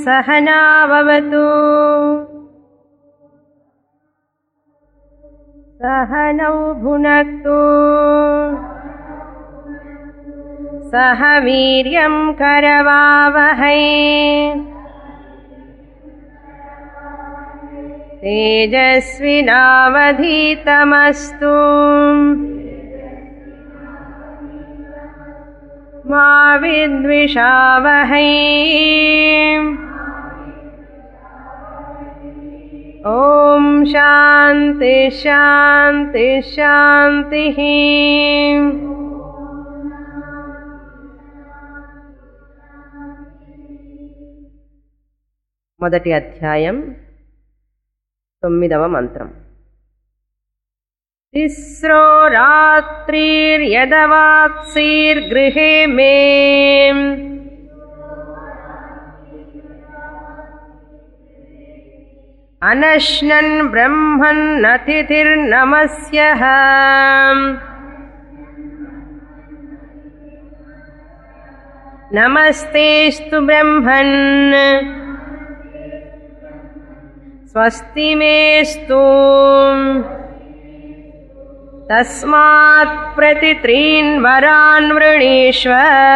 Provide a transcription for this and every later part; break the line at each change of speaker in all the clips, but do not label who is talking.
सहनाववतु सहनौ भुनक्तु सह वीर्यं करवावहै तेजस्विनावधीतमस्तु मा विद्विषावहै ॐ शान्ति शान्ति शान्तिः మొదటి అధ్యాయం తొమ్మిదవ మంత్రం తిస్రో రాత్రిర్యదవాత్సీర్గృహే మే అనశ్నన్ బ్రహ్మన్నతిథిర్నమస్యః నమస్తేస్తు బ్రహ్మన్ స్వస్తి మేస్తు తస్మాత్ ప్రతి త్రీన్ వరాన్ వృణీష్వ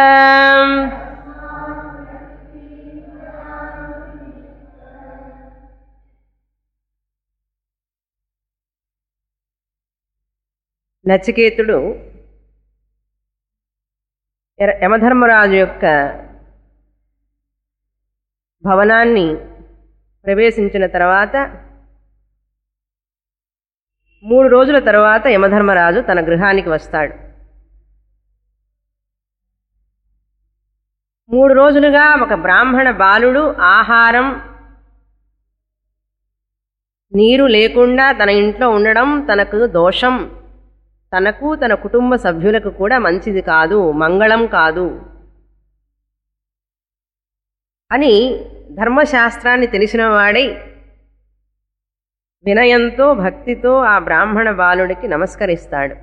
నచికేతుడు ఎర- యమధర్మరాజు యొక్క భవనాన్ని ప్రవేశించిన తర్వాత మూడు రోజుల తర్వాత యమధర్మరాజు తన గృహానికి వస్తాడు మూడు రోజులుగా ఒక బ్రాహ్మణ బాలుడు ఆహారం నీరు లేకుండా తన ఇంట్లో ఉండడం తనకు దోషం తనకు తన కుటుంబ సభ్యులకు కూడా మంచిది కాదు మంగళం కాదు అని ధర్మశాస్త్రాన్ని తెలిసిన వాడై వినయంతో భక్తితో ఆ బ్రాహ్మణ బాలుడికి నమస్కరిస్తాడు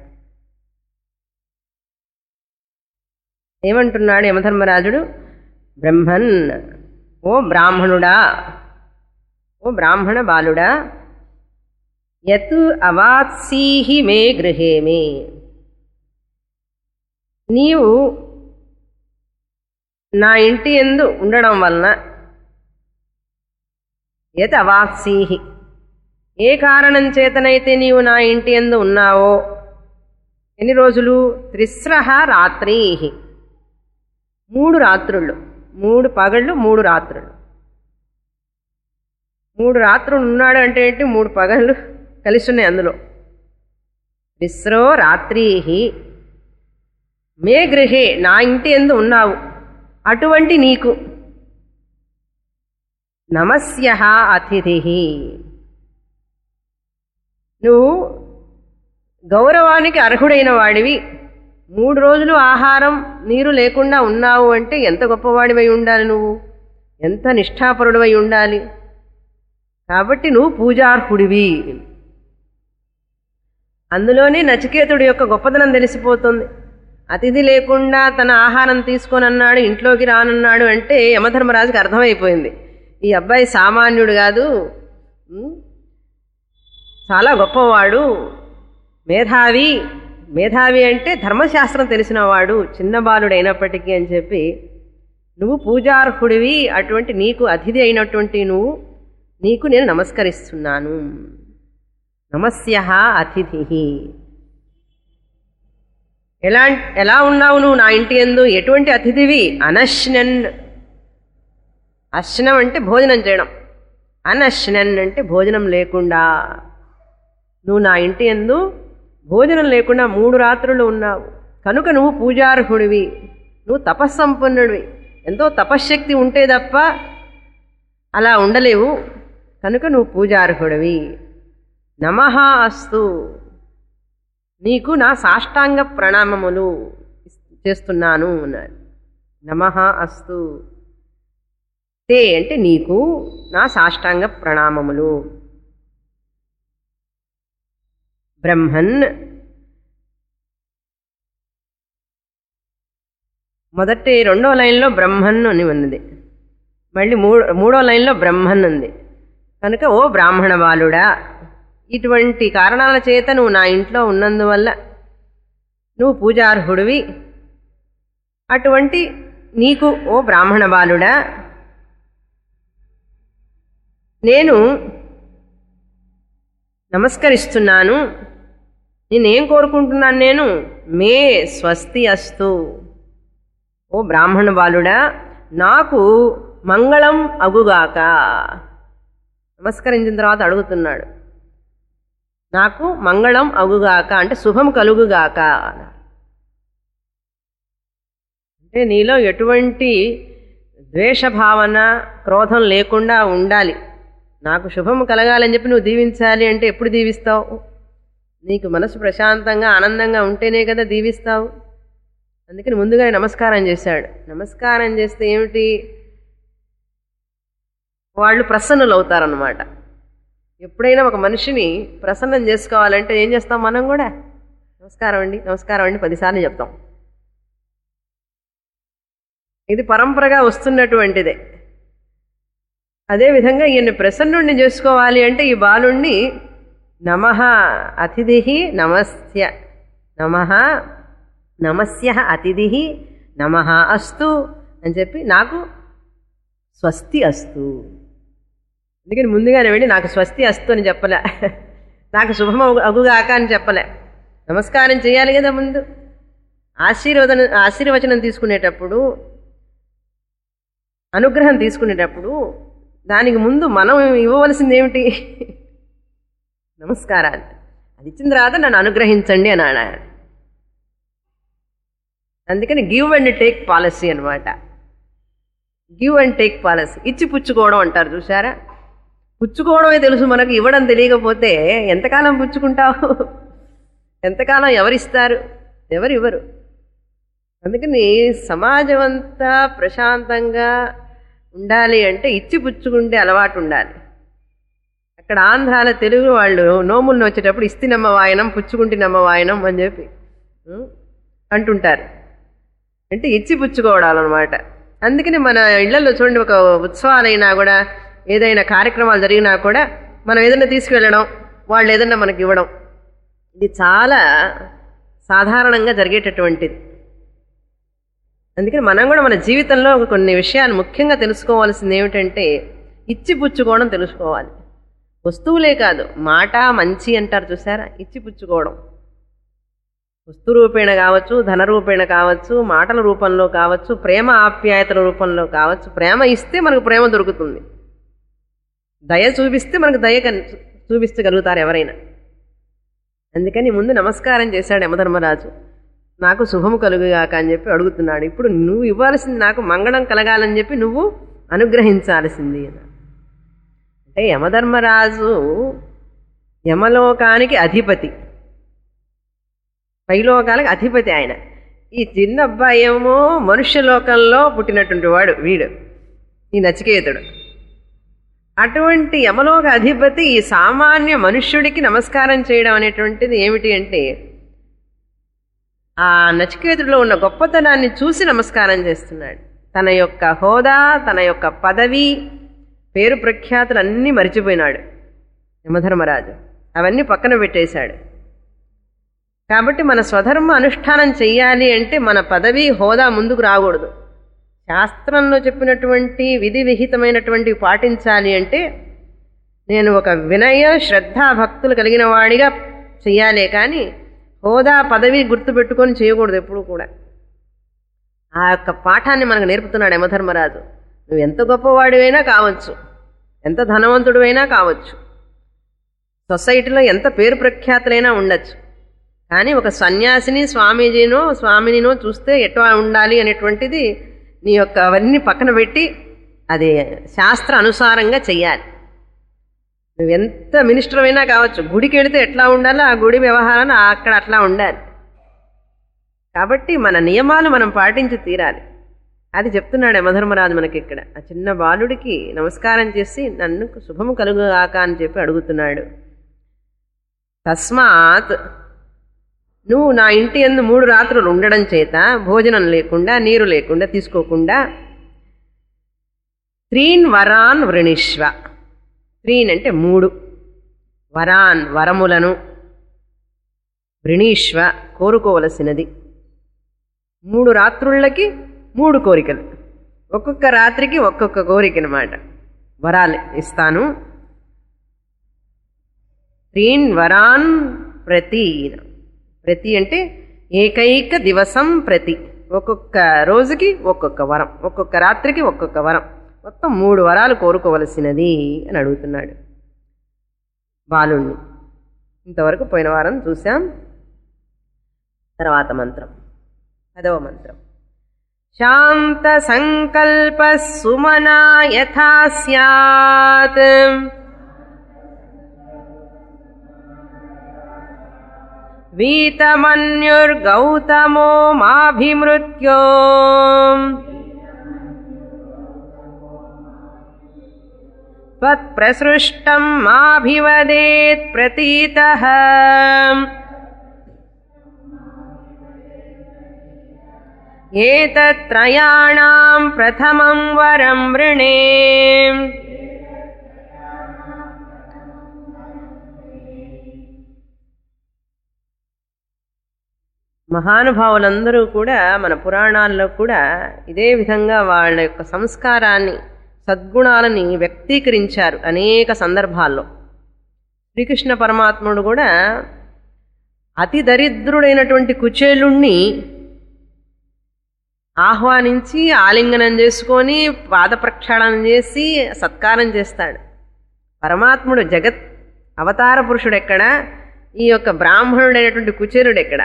ఏమంటున్నాడు యమధర్మరాజుడు బ్రహ్మన్ ఓ బ్రాహ్మణుడా ఓ బ్రాహ్మణ బాలుడా యత్ అవాత్సీహి మే గృహే మే నీవు నా ఇంటి ఎందు ఉండడం వలన యత్ అవాత్సీహి ఏ కారణం చేతనైతే నీవు నా ఇంటి ఎందు ఉన్నావో ఎన్ని రోజులు త్రిస్రహ రాత్రి మూడు రాత్రుళ్ళు మూడు పగళ్ళు మూడు రాత్రులు మూడు రాత్రులు ఉన్నాడు అంటే ఏంటి మూడు పగళ్ళు కలిసి ఉన్నాయి అందులో విస్రో రాత్రి మే గృహే నా ఇంటి ఎందు ఉన్నావు అటువంటి నీకు నమస్య అతిథి నువ్వు గౌరవానికి అర్హుడైన వాడివి మూడు రోజులు ఆహారం నీరు లేకుండా ఉన్నావు అంటే ఎంత గొప్పవాడివై ఉండాలి నువ్వు ఎంత నిష్ఠాపరుడివై ఉండాలి కాబట్టి నువ్వు పూజార్హుడివి అందులోనే నచికేతుడి యొక్క గొప్పదనం తెలిసిపోతుంది అతిథి లేకుండా తన ఆహారం తీసుకొని అన్నాడు ఇంట్లోకి రానున్నాడు అంటే యమధర్మరాజుకి అర్థమైపోయింది ఈ అబ్బాయి సామాన్యుడు కాదు ఉమ్, చాలా గొప్పవాడు మేధావి మేధావి అంటే ధర్మశాస్త్రం తెలిసినవాడు చిన్న బాలుడు అయినప్పటికీ అని చెప్పి నువ్వు పూజార్హుడివి అటువంటి నీకు అతిథి అయినటువంటి నువ్వు నీకు నేను నమస్కరిస్తున్నాను నమస్య అతిథి ఎలా ఎలా ఉన్నావు నువ్వు నా ఇంటి ఎందు ఎటువంటి అతిథివి అనశ్నన్ అశ్నం అంటే భోజనం చేయడం అనశ్నన్ అంటే భోజనం లేకుండా నువ్వు నా ఇంటి ఎందు భోజనం లేకుండా మూడు రాత్రులు ఉన్నావు కనుక నువ్వు పూజార్హుడివి నువ్వు తపస్సంపన్నుడివి ఎంతో తపశ్శక్తి ఉంటే తప్ప అలా ఉండలేవు కనుక నువ్వు పూజార్హుడివి నమః అస్తు నీకు నా సాష్టాంగ ప్రణామములు చేస్తున్నాను అన్నాడు నమః అస్తు తే అంటే నీకు నా సాష్టాంగ ప్రణామములు బ్రహ్మన్ మొదటి రెండో లైన్లో బ్రహ్మన్ అని ఉన్నది మళ్ళీ మూడో మూడో లైన్లో బ్రహ్మన్ ఉంది కనుక ఓ బ్రాహ్మణ బాలుడా ఇటువంటి కారణాల చేత నువ్వు నా ఇంట్లో ఉన్నందువల్ల నువ్వు పూజార్హుడివి అటువంటి నీకు ఓ బ్రాహ్మణ బాలుడా నేను నమస్కరిస్తున్నాను నేనేం కోరుకుంటున్నాను నేను మే స్వస్తి అస్తు ఓ బ్రాహ్మణ బాలుడా నాకు మంగళం అగుగాక నమస్కరించిన తర్వాత అడుగుతున్నాడు నాకు మంగళం అగుగాక అంటే శుభం కలుగుగాక అన్నారు. అంటే నీలో ఎటువంటి ద్వేష భావన క్రోధం లేకుండా ఉండాలి నాకు శుభం కలగాలని చెప్పి నువ్వు దీవించాలి అంటే ఎప్పుడు దీవిస్తావు నీకు మనసు ప్రశాంతంగా ఆనందంగా ఉంటేనే కదా దీవిస్తావు అందుకని ముందుగానే నమస్కారం చేశాడు నమస్కారం చేస్తే ఏమిటి వాళ్ళు ప్రసన్నులు అవుతారనమాట ఎప్పుడైనా ఒక మనిషిని ప్రసన్నం చేసుకోవాలంటే ఏం చేస్తాం మనం కూడా నమస్కారం అండి నమస్కారం అండి పదిసార్లు చెప్తాం ఇది పరంపరగా వస్తున్నటువంటిదే అదేవిధంగా ఈయన్ని ప్రసన్నుణ్ణి చేసుకోవాలి అంటే ఈ బాలుణ్ణి నమ అతిథి నమస్య నమ నమస్య అతిథి నమ అస్తు అని చెప్పి నాకు స్వస్తి అస్తు అందుకని ముందుగానే వెళ్ళి నాకు స్వస్తి అస్తు అని చెప్పలే నాకు శుభం అగు- అగుగాక అని చెప్పలే నమస్కారం చేయాలి కదా ముందు ఆశీర్వదన ఆశీర్వచనం తీసుకునేటప్పుడు అనుగ్రహం తీసుకునేటప్పుడు దానికి ముందు మనం ఇవ్వవలసింది ఏమిటి నమస్కారాలు అది ఇచ్చిన తర్వాత నన్ను అనుగ్రహించండి అని అన్నాడు అందుకని గివ్ అండ్ టేక్ పాలసీ అన్నమాట గివ్ అండ్ టేక్ పాలసీ ఇచ్చి పుచ్చుకోవడం అంటారు చూసారా పుచ్చుకోవడమే తెలుసు మనకు ఇవ్వడం తెలియకపోతే ఎంతకాలం పుచ్చుకుంటావు ఎంతకాలం ఎవరిస్తారు ఎవరు ఇవ్వరు అందుకని సమాజం అంతా ప్రశాంతంగా ఉండాలి అంటే ఇచ్చి పుచ్చుకుంటే అలవాటు ఉండాలి అక్కడ ఆంధ్రాల తెలుగు వాళ్ళు నోములను వచ్చేటప్పుడు ఇస్తినమ్మ వాయనం పుచ్చుకుంటినమ్మ వాయనం అని చెప్పి ఉం, అంటుంటారు అంటే ఇచ్చి పుచ్చుకోవడాలన్నమాట అందుకని మన ఇళ్లలో చూడండి ఒక ఉత్సవాలైనా కూడా ఏదైనా కార్యక్రమాలు జరిగినా కూడా మనం ఏదైనా తీసుకువెళ్ళడం వాళ్ళు ఏదైనా మనకి ఇవ్వడం ఇది చాలా సాధారణంగా జరిగేటటువంటిది అందుకని మనం కూడా మన జీవితంలో కొన్ని విషయాలు ముఖ్యంగా తెలుసుకోవాల్సింది ఏమిటంటే ఇచ్చి పుచ్చుకోవడం తెలుసుకోవాలి వస్తువులే కాదు మాట మంచి అంటారు చూసారా ఇచ్చి పుచ్చుకోవడం వస్తు రూపేణ కావచ్చు ధన రూపేణ కావచ్చు మాటల రూపంలో కావచ్చు ప్రేమ ఆప్యాయతల రూపంలో కావచ్చు ప్రేమ ఇస్తే మనకు ప్రేమ దొరుకుతుంది దయ చూపిస్తే మనకు దయ కన్- చూపించగలుగుతారు ఎవరైనా అందుకని ముందు నమస్కారం చేశాడు యమధర్మరాజు నాకు శుభము కలుగుగాక అని చెప్పి అడుగుతున్నాడు ఇప్పుడు నువ్వు ఇవ్వాల్సింది నాకు మంగళం కలగాలని చెప్పి నువ్వు అనుగ్రహించాల్సింది అన్నాడు. అంటే యమధర్మరాజు యమలోకానికి అధిపతి పైలోకాలకు అధిపతి ఆయన ఈ చిన్న అబ్బాయి ఏమో మనుష్యలోకంలో పుట్టినటువంటి వాడు వీడు ఈ నచికేతుడు అటువంటి యమలోక అధిపతి ఈ సామాన్య మనుష్యుడికి నమస్కారం చేయడం అనేటువంటిది ఏమిటి అంటే ఆ నచికేతుడిలో ఉన్న గొప్పతనాన్ని చూసి నమస్కారం చేస్తున్నాడు తన యొక్క హోదా తన యొక్క పదవి పేరు ప్రఖ్యాతులు అన్నీ మరిచిపోయినాడు యమధర్మరాజు అవన్నీ పక్కన పెట్టేశాడు కాబట్టి మన స్వధర్మ అనుష్ఠానం చెయ్యాలి అంటే మన పదవి హోదా ముందుకు రాకూడదు శాస్త్రంలో చెప్పినటువంటి విధి విహితమైనటువంటి పాటించాలి అంటే నేను ఒక వినయ శ్రద్ధ భక్తులు కలిగిన వాడిగా చెయ్యాలే కానీ హోదా పదవి గుర్తుపెట్టుకొని చేయకూడదు ఎప్పుడు కూడా ఆ యొక్క పాఠాన్ని మనకు నేర్పుతున్నాడు యమధర్మరాజు నువ్వు ఎంత గొప్పవాడివైనా కావచ్చు ఎంత ధనవంతుడివైనా కావచ్చు సొసైటీలో ఎంత పేరు ప్రఖ్యాతులైనా ఉండొచ్చు కానీ ఒక సన్యాసిని స్వామీజీనో స్వామినినో చూస్తే ఎట్లా ఉండాలి అనేటువంటిది నీ యొక్క అవన్నీ పక్కన పెట్టి అది శాస్త్ర అనుసారంగా చెయ్యాలి నువ్వు ఎంత మినిస్టర్ అయినా కావచ్చు గుడికి వెళితే ఎట్లా ఉండాలో ఆ గుడి వ్యవహారాన్ని అక్కడ అట్లా ఉండాలి కాబట్టి మన నియమాలు మనం పాటించి తీరాలి అది చెప్తున్నాడు యమధర్మరాజు మనకి ఇక్కడ ఆ చిన్న బాలుడికి నమస్కారం చేసి నన్ను శుభము కలుగుగాక అని చెప్పి అడుగుతున్నాడు తస్మాత్ నువ్వు నా ఇంటి ఎందు మూడు రాత్రులు ఉండడం చేత భోజనం లేకుండా నీరు లేకుండా తీసుకోకుండా త్రీన్ వరాన్ వృణిష్వ త్రీన్ అంటే మూడు వరాన్ వరములను వృణీష్వ కోరుకోవలసినది మూడు రాత్రుళ్ళకి మూడు కోరికలు ఒక్కొక్క రాత్రికి ఒక్కొక్క కోరిక అనమాట వరాలు ఇస్తాను త్రీన్ వరాన్ ప్రతి ప్రతి అంటే ఏకైక దివసం ప్రతి ఒక్కొక్క రోజుకి ఒక్కొక్క వరం ఒక్కొక్క రాత్రికి ఒక్కొక్క వరం మొత్తం మూడు వరాలు కోరుకోవలసినది అని అడుగుతున్నాడు బాలుణ్ణి ఇంతవరకు పోయిన వారం చూసాం తర్వాత మంత్రం పదవ మంత్రం శాంత సంకల్ప సుమనా యథా స్యాత్ వీతమన్యుర్గౌతమో మాభిమృత్యో त्वत्प्रसृष्टं माभिवदेत् प्रतीतः एतत्त्रयाणां प्रथमं वरं वृणे మహానుభావులందరూ కూడా మన పురాణాల్లో కూడా ఇదే విధంగా వాళ్ళ యొక్క సంస్కారాన్ని సద్గుణాలని వ్యక్తీకరించారు అనేక సందర్భాల్లో శ్రీకృష్ణ పరమాత్ముడు కూడా అతి దరిద్రుడైనటువంటి కుచేలుణ్ణి ఆహ్వానించి ఆలింగనం చేసుకొని పాద ప్రక్షాళన చేసి సత్కారం చేస్తాడు పరమాత్ముడు జగత్ అవతార పురుషుడు ఎక్కడ ఈ యొక్క బ్రాహ్మణుడైనటువంటి కుచేలుడు ఎక్కడ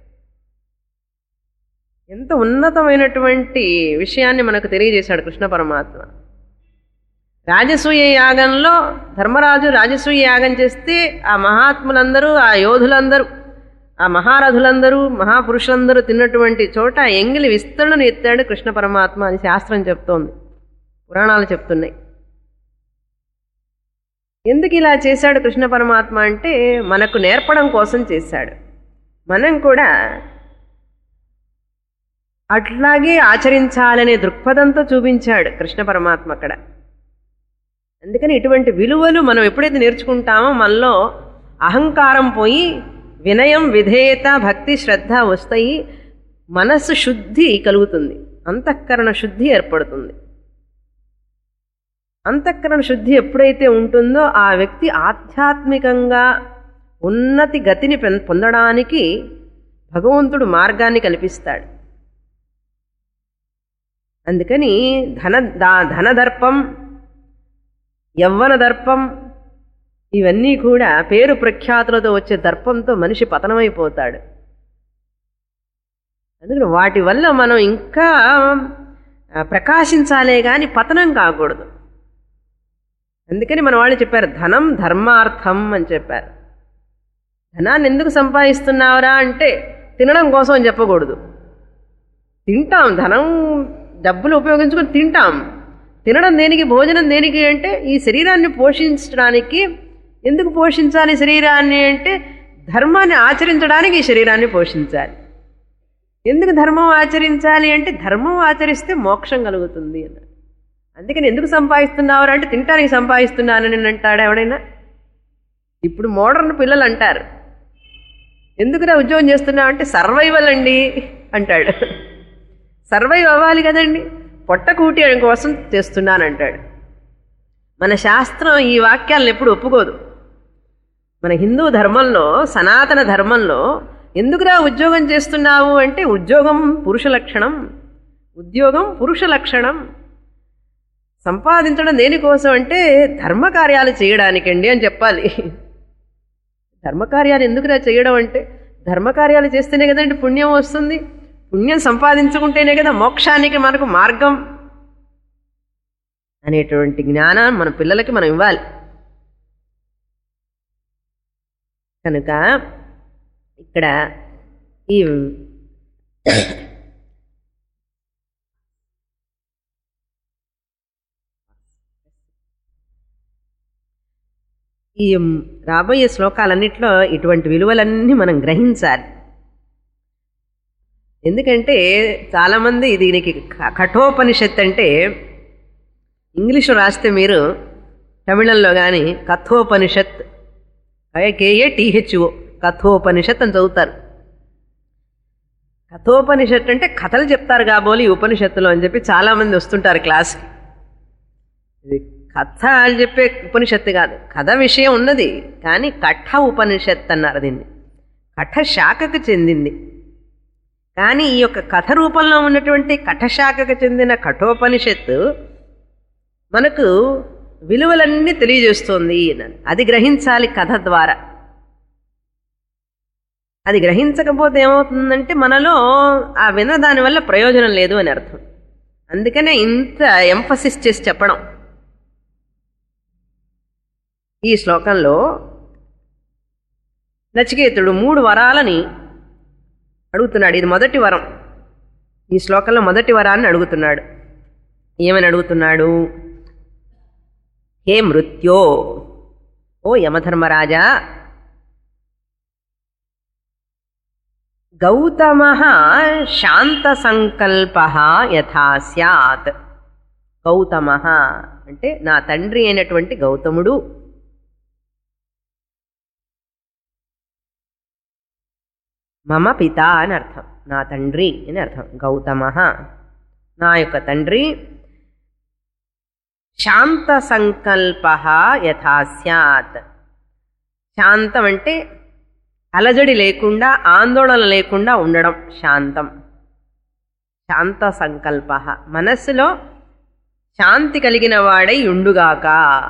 ఎంత ఉన్నతమైనటువంటి విషయాన్ని మనకు తెలియజేశాడు కృష్ణ పరమాత్మ రాజసూయ యాగంలో ధర్మరాజు రాజసూయ యాగం చేస్తే ఆ మహాత్ములందరూ ఆ యోధులందరూ ఆ మహారథులందరూ మహాపురుషులందరూ తిన్నటువంటి చోట ఎంగిలి విస్తరణను ఎత్తాడు కృష్ణ పరమాత్మ అని శాస్త్రం చెప్తోంది పురాణాలు చెప్తున్నాయి ఎందుకు ఇలా చేశాడు కృష్ణ పరమాత్మ అంటే మనకు నేర్పడం కోసం చేశాడు మనం కూడా అట్లాగే ఆచరించాలనే దృక్పథంతో చూపించాడు కృష్ణ పరమాత్మ అక్కడ అందుకని ఇటువంటి విలువలు మనం ఎప్పుడైతే నేర్చుకుంటామో మనలో అహంకారం పోయి వినయం విధేయత భక్తి శ్రద్ధ వస్తాయి మనస్సు శుద్ధి కలుగుతుంది అంతఃకరణ శుద్ధి ఏర్పడుతుంది అంతఃకరణ శుద్ధి ఎప్పుడైతే ఉంటుందో ఆ వ్యక్తి ఆధ్యాత్మికంగా ఉన్నతి గతిని పెన్- పొందడానికి భగవంతుడు మార్గాన్ని కల్పిస్తాడు అందుకని ధన దా ధనదర్పం యవ్వన దర్పం ఇవన్నీ కూడా పేరు ప్రఖ్యాతులతో వచ్చే దర్పంతో మనిషి పతనమైపోతాడు అందుకని వాటి వల్ల మనం ఇంకా ఆ, ప్రకాశించాలే కానీ పతనం కాకూడదు అందుకని మన వాళ్ళు చెప్పారు ధనం ధర్మార్థం అని చెప్పారు ధనాన్ని ఎందుకు సంపాదిస్తున్నావురా అంటే తినడం కోసం అని చెప్పకూడదు తింటాం ధనం డబ్బులు ఉపయోగించుకొని తింటాం తినడం దేనికి భోజనం దేనికి అంటే ఈ శరీరాన్ని పోషించడానికి ఎందుకు పోషించాలి శరీరాన్ని అంటే ధర్మాన్ని ఆచరించడానికి ఈ శరీరాన్ని పోషించాలి ఎందుకు ధర్మం ఆచరించాలి అంటే ధర్మం ఆచరిస్తే మోక్షం కలుగుతుంది అన్నాడు అందుకని ఎందుకు సంపాదిస్తున్నావు అంటే తినటానికి సంపాదిస్తున్నానని అంటాడు ఎవడైనా ఇప్పుడు మోడర్న్ పిల్లలు అంటారు ఎందుకురా ఉద్యోగం చేస్తున్నావు అంటే సర్వైవల్ అండి అంటాడు సర్వైవ్ అవ్వాలి కదండి పొట్ట కూటి కోసం చేస్తున్నానంటాడు మన శాస్త్రం ఈ వాక్యాలను ఎప్పుడు ఒప్పుకోదు మన హిందూ ధర్మంలో సనాతన ధర్మంలో ఎందుకురా ఉద్యోగం చేస్తున్నావు అంటే ఉద్యోగం పురుష లక్షణం ఉద్యోగం పురుష లక్షణం సంపాదించడం దేనికోసం అంటే ధర్మకార్యాలు చేయడానికండి అని చెప్పాలి ధర్మకార్యాలు ఎందుకురా చేయడం అంటే ధర్మకార్యాలు చేస్తేనే కదండి పుణ్యం వస్తుంది పుణ్యం సంపాదించుకుంటేనే కదా మోక్షానికి మనకు మార్గం అనేటువంటి జ్ఞానం మన పిల్లలకి మనం ఇవ్వాలి కనుక ఇక్కడ ఈ ఈ రాబోయే శ్లోకాలన్నింటిలో ఇటువంటి విలువలన్నీ మనం గ్రహించాలి ఎందుకంటే చాలామంది దీనికి క- కఠోపనిషత్ అంటే ఇంగ్లీష్లో రాస్తే మీరు తమిళంలో కానీ కథోపనిషత్ కేఏ టీహెచ్ఓ కథోపనిషత్ అని చదువుతారు కథోపనిషత్ అంటే కథలు చెప్తారు కాబోలి ఈ ఉపనిషత్తులో అని చెప్పి చాలామంది వస్తుంటారు క్లాస్కి ఇది కథ అని చెప్పే ఉపనిషత్తు కాదు కథ విషయం ఉన్నది కానీ కఠ ఉపనిషత్ అన్నారు దీన్ని కఠ శాఖకు చెందింది కానీ ఈ యొక్క కథ రూపంలో ఉన్నటువంటి కఠశాఖకు చెందిన కఠోపనిషత్తు మనకు విలువలన్నీ తెలియజేస్తోంది అన్నది. అది గ్రహించాలి కథ ద్వారా అది గ్రహించకపోతే ఏమవుతుందంటే మనలో ఆ విన దాని వల్ల ప్రయోజనం లేదు అని అర్థం అందుకనే ఇంత ఎంఫసిస్ చేసి చెప్పడం ఈ శ్లోకంలో నచికేతుడు మూడు వరాలని అడుగుతున్నాడు ఇది మొదటి వరం ఈ శ్లోకంలో మొదటి వరాన్ని అడుగుతున్నాడు ఏమని అడుగుతున్నాడు హే మృత్యో ఓ యమధర్మరాజా గౌతమ శాంత సంకల్ప యథా స్యాత్ గౌతమ అంటే నా తండ్రి అయినటువంటి గౌతముడు మమ పిత అని అర్థం నా తండ్రి అని అర్థం గౌతమ నా యొక్క తండ్రి శాంత సంకల్ప యథా స్యాత్ శాంతం అంటే అలజడి లేకుండా ఆందోళన లేకుండా ఉండడం శాంతం శాంత సంకల్ప మనస్సులో శాంతి కలిగిన వాడై ఉండుగాక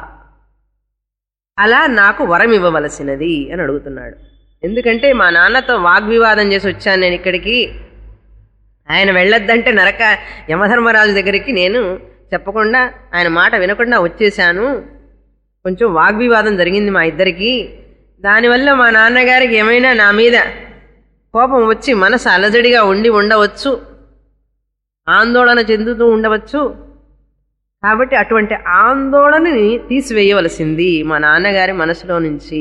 అలా నాకు వరం ఇవ్వవలసినది అని అడుగుతున్నాడు ఎందుకంటే మా నాన్నతో వాగ్వివాదం చేసి వచ్చాను నేను ఇక్కడికి ఆయన వెళ్ళొద్దంటే నరక యమధర్మరాజు దగ్గరికి నేను చెప్పకుండా ఆయన మాట వినకుండా వచ్చేసాను కొంచెం వాగ్వివాదం జరిగింది మా ఇద్దరికి దానివల్ల మా నాన్నగారికి ఏమైనా నా మీద కోపం వచ్చి మనసు అలజడిగా ఉండి ఉండవచ్చు ఆందోళన చెందుతూ ఉండవచ్చు కాబట్టి అటువంటి ఆందోళనని తీసివేయవలసింది మా నాన్నగారి మనసులో నుంచి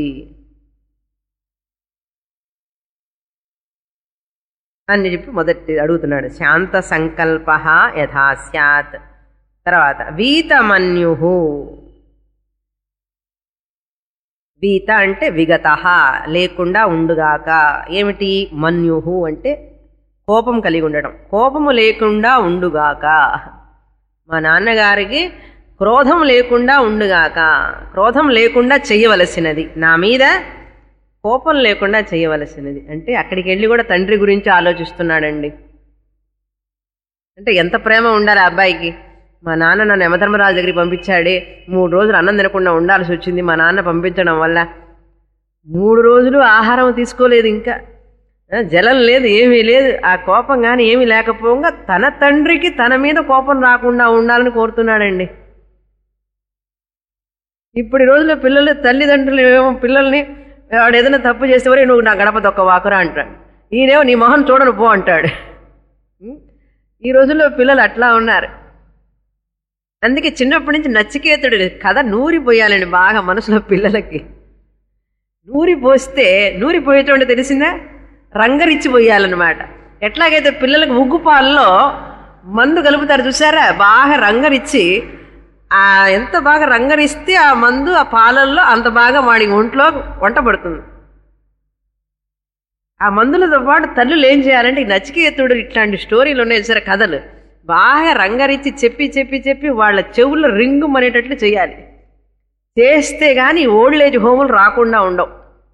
అని చెప్పి మొదటి అడుగుతున్నాడు శాంత సంకల్ప యథా స్యాత్ తర్వాత వీతమన్యు వీత అంటే విగత లేకుండా ఉండుగాక ఏమిటి మన్యుహు అంటే కోపం కలిగి ఉండడం కోపము లేకుండా ఉండుగాక మా నాన్నగారికి క్రోధం లేకుండా ఉండుగాక క్రోధం లేకుండా చెయ్యవలసినది నా మీద కోపం లేకుండా చేయవలసినది అంటే అక్కడికి వెళ్ళి కూడా తండ్రి గురించి ఆలోచిస్తున్నాడండి అంటే ఎంత ప్రేమ ఉండాలి ఆ అబ్బాయికి మా నాన్న నన్ను యమధర్మరాజు దగ్గరికి పంపించాడే మూడు రోజులు అన్నం తినకుండా ఉండాల్సి వచ్చింది మా నాన్న పంపించడం వల్ల మూడు రోజులు ఆహారం తీసుకోలేదు ఇంకా ఆ, జలం లేదు ఏమీ లేదు ఆ కోపం కానీ ఏమీ లేకపోగా తన తండ్రికి తన మీద కోపం రాకుండా ఉండాలని కోరుతున్నాడండి ఇప్పుడు ఈ రోజుల్లో పిల్లలు తల్లిదండ్రులు ఏమో పిల్లల్ని వాడు ఏదైనా తప్పు చేసేవరే నువ్వు నా గడప దొక్క వాకురా అంటాడు ఈయనేమో నీ మొహం చూడను పో అంటాడు ఉం? ఈ రోజుల్లో పిల్లలు అట్లా ఉన్నారు అందుకే చిన్నప్పటి నుంచి నచ్చికేతుడు కథ నూరిపోయాలండి బాగా మనసులో పిల్లలకి నూరిపోస్తే నూరిపోయేటువంటి తెలిసిందా రంగరిచ్చిపోయాలన్నమాట ఎట్లాగైతే పిల్లలకు ఉగ్గు పాలలో మందు కలుపుతారు చూసారా బాగా రంగరిచ్చి ఆ ఎంత బాగా రంగరిస్తే ఆ మందు ఆ పాలల్లో అంత బాగా వాడి ఒంట్లో వంట పడుతుంది ఆ మందులతో పాటు తల్లులు ఏం చేయాలంటే ఈ నచికేతుడు ఇట్లాంటి స్టోరీలు ఉన్నాయి సరే కథలు బాగా రంగరిచ్చి చెప్పి చెప్పి చెప్పి వాళ్ళ చెవుల్లో రింగు అనేటట్లు చేయాలి చేస్తే కానీ ఓల్డ్ ఏజ్ హోములు రాకుండా ఉండవు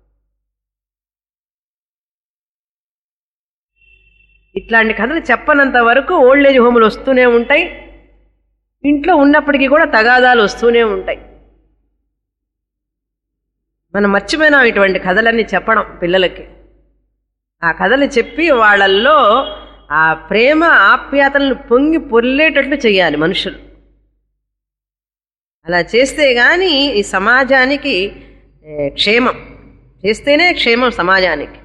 ఇట్లాంటి కథలు చెప్పనంత వరకు ఓల్డ్ ఏజ్ హోములు వస్తూనే ఉంటాయి ఇంట్లో ఉన్నప్పటికీ కూడా తగాదాలు వస్తూనే ఉంటాయి మనం మర్చిపోయినాం ఇటువంటి కథలన్నీ చెప్పడం పిల్లలకి ఆ కథలు చెప్పి వాళ్ళల్లో ఆ ప్రేమ ఆప్యాతలను పొంగి పొర్లేటట్లు చేయాలి మనుషులు అలా చేస్తే గాని ఈ సమాజానికి ఏ, క్షేమం చేస్తేనే క్షేమం సమాజానికి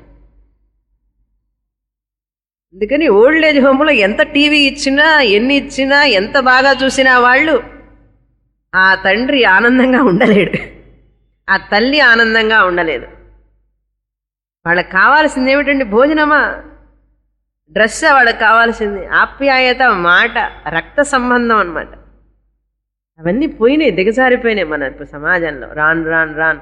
అందుకని ఓల్డ్ ఏజ్ హోమ్లో ఎంత టీవీ ఇచ్చినా ఎన్ని ఇచ్చినా ఎంత బాగా చూసినా వాళ్ళు ఆ తండ్రి ఆనందంగా ఉండలేడు ఆ తల్లి ఆనందంగా ఉండలేదు వాళ్ళకి కావాల్సింది ఏమిటండి భోజనమా డ్రెస్ వాళ్ళకి కావాల్సింది ఆప్యాయత మాట రక్త సంబంధం అన్నమాట అవన్నీ పోయినాయి దిగజారిపోయినాయి మన ఇప్పుడు సమాజంలో రాన్ రాన్ రాన్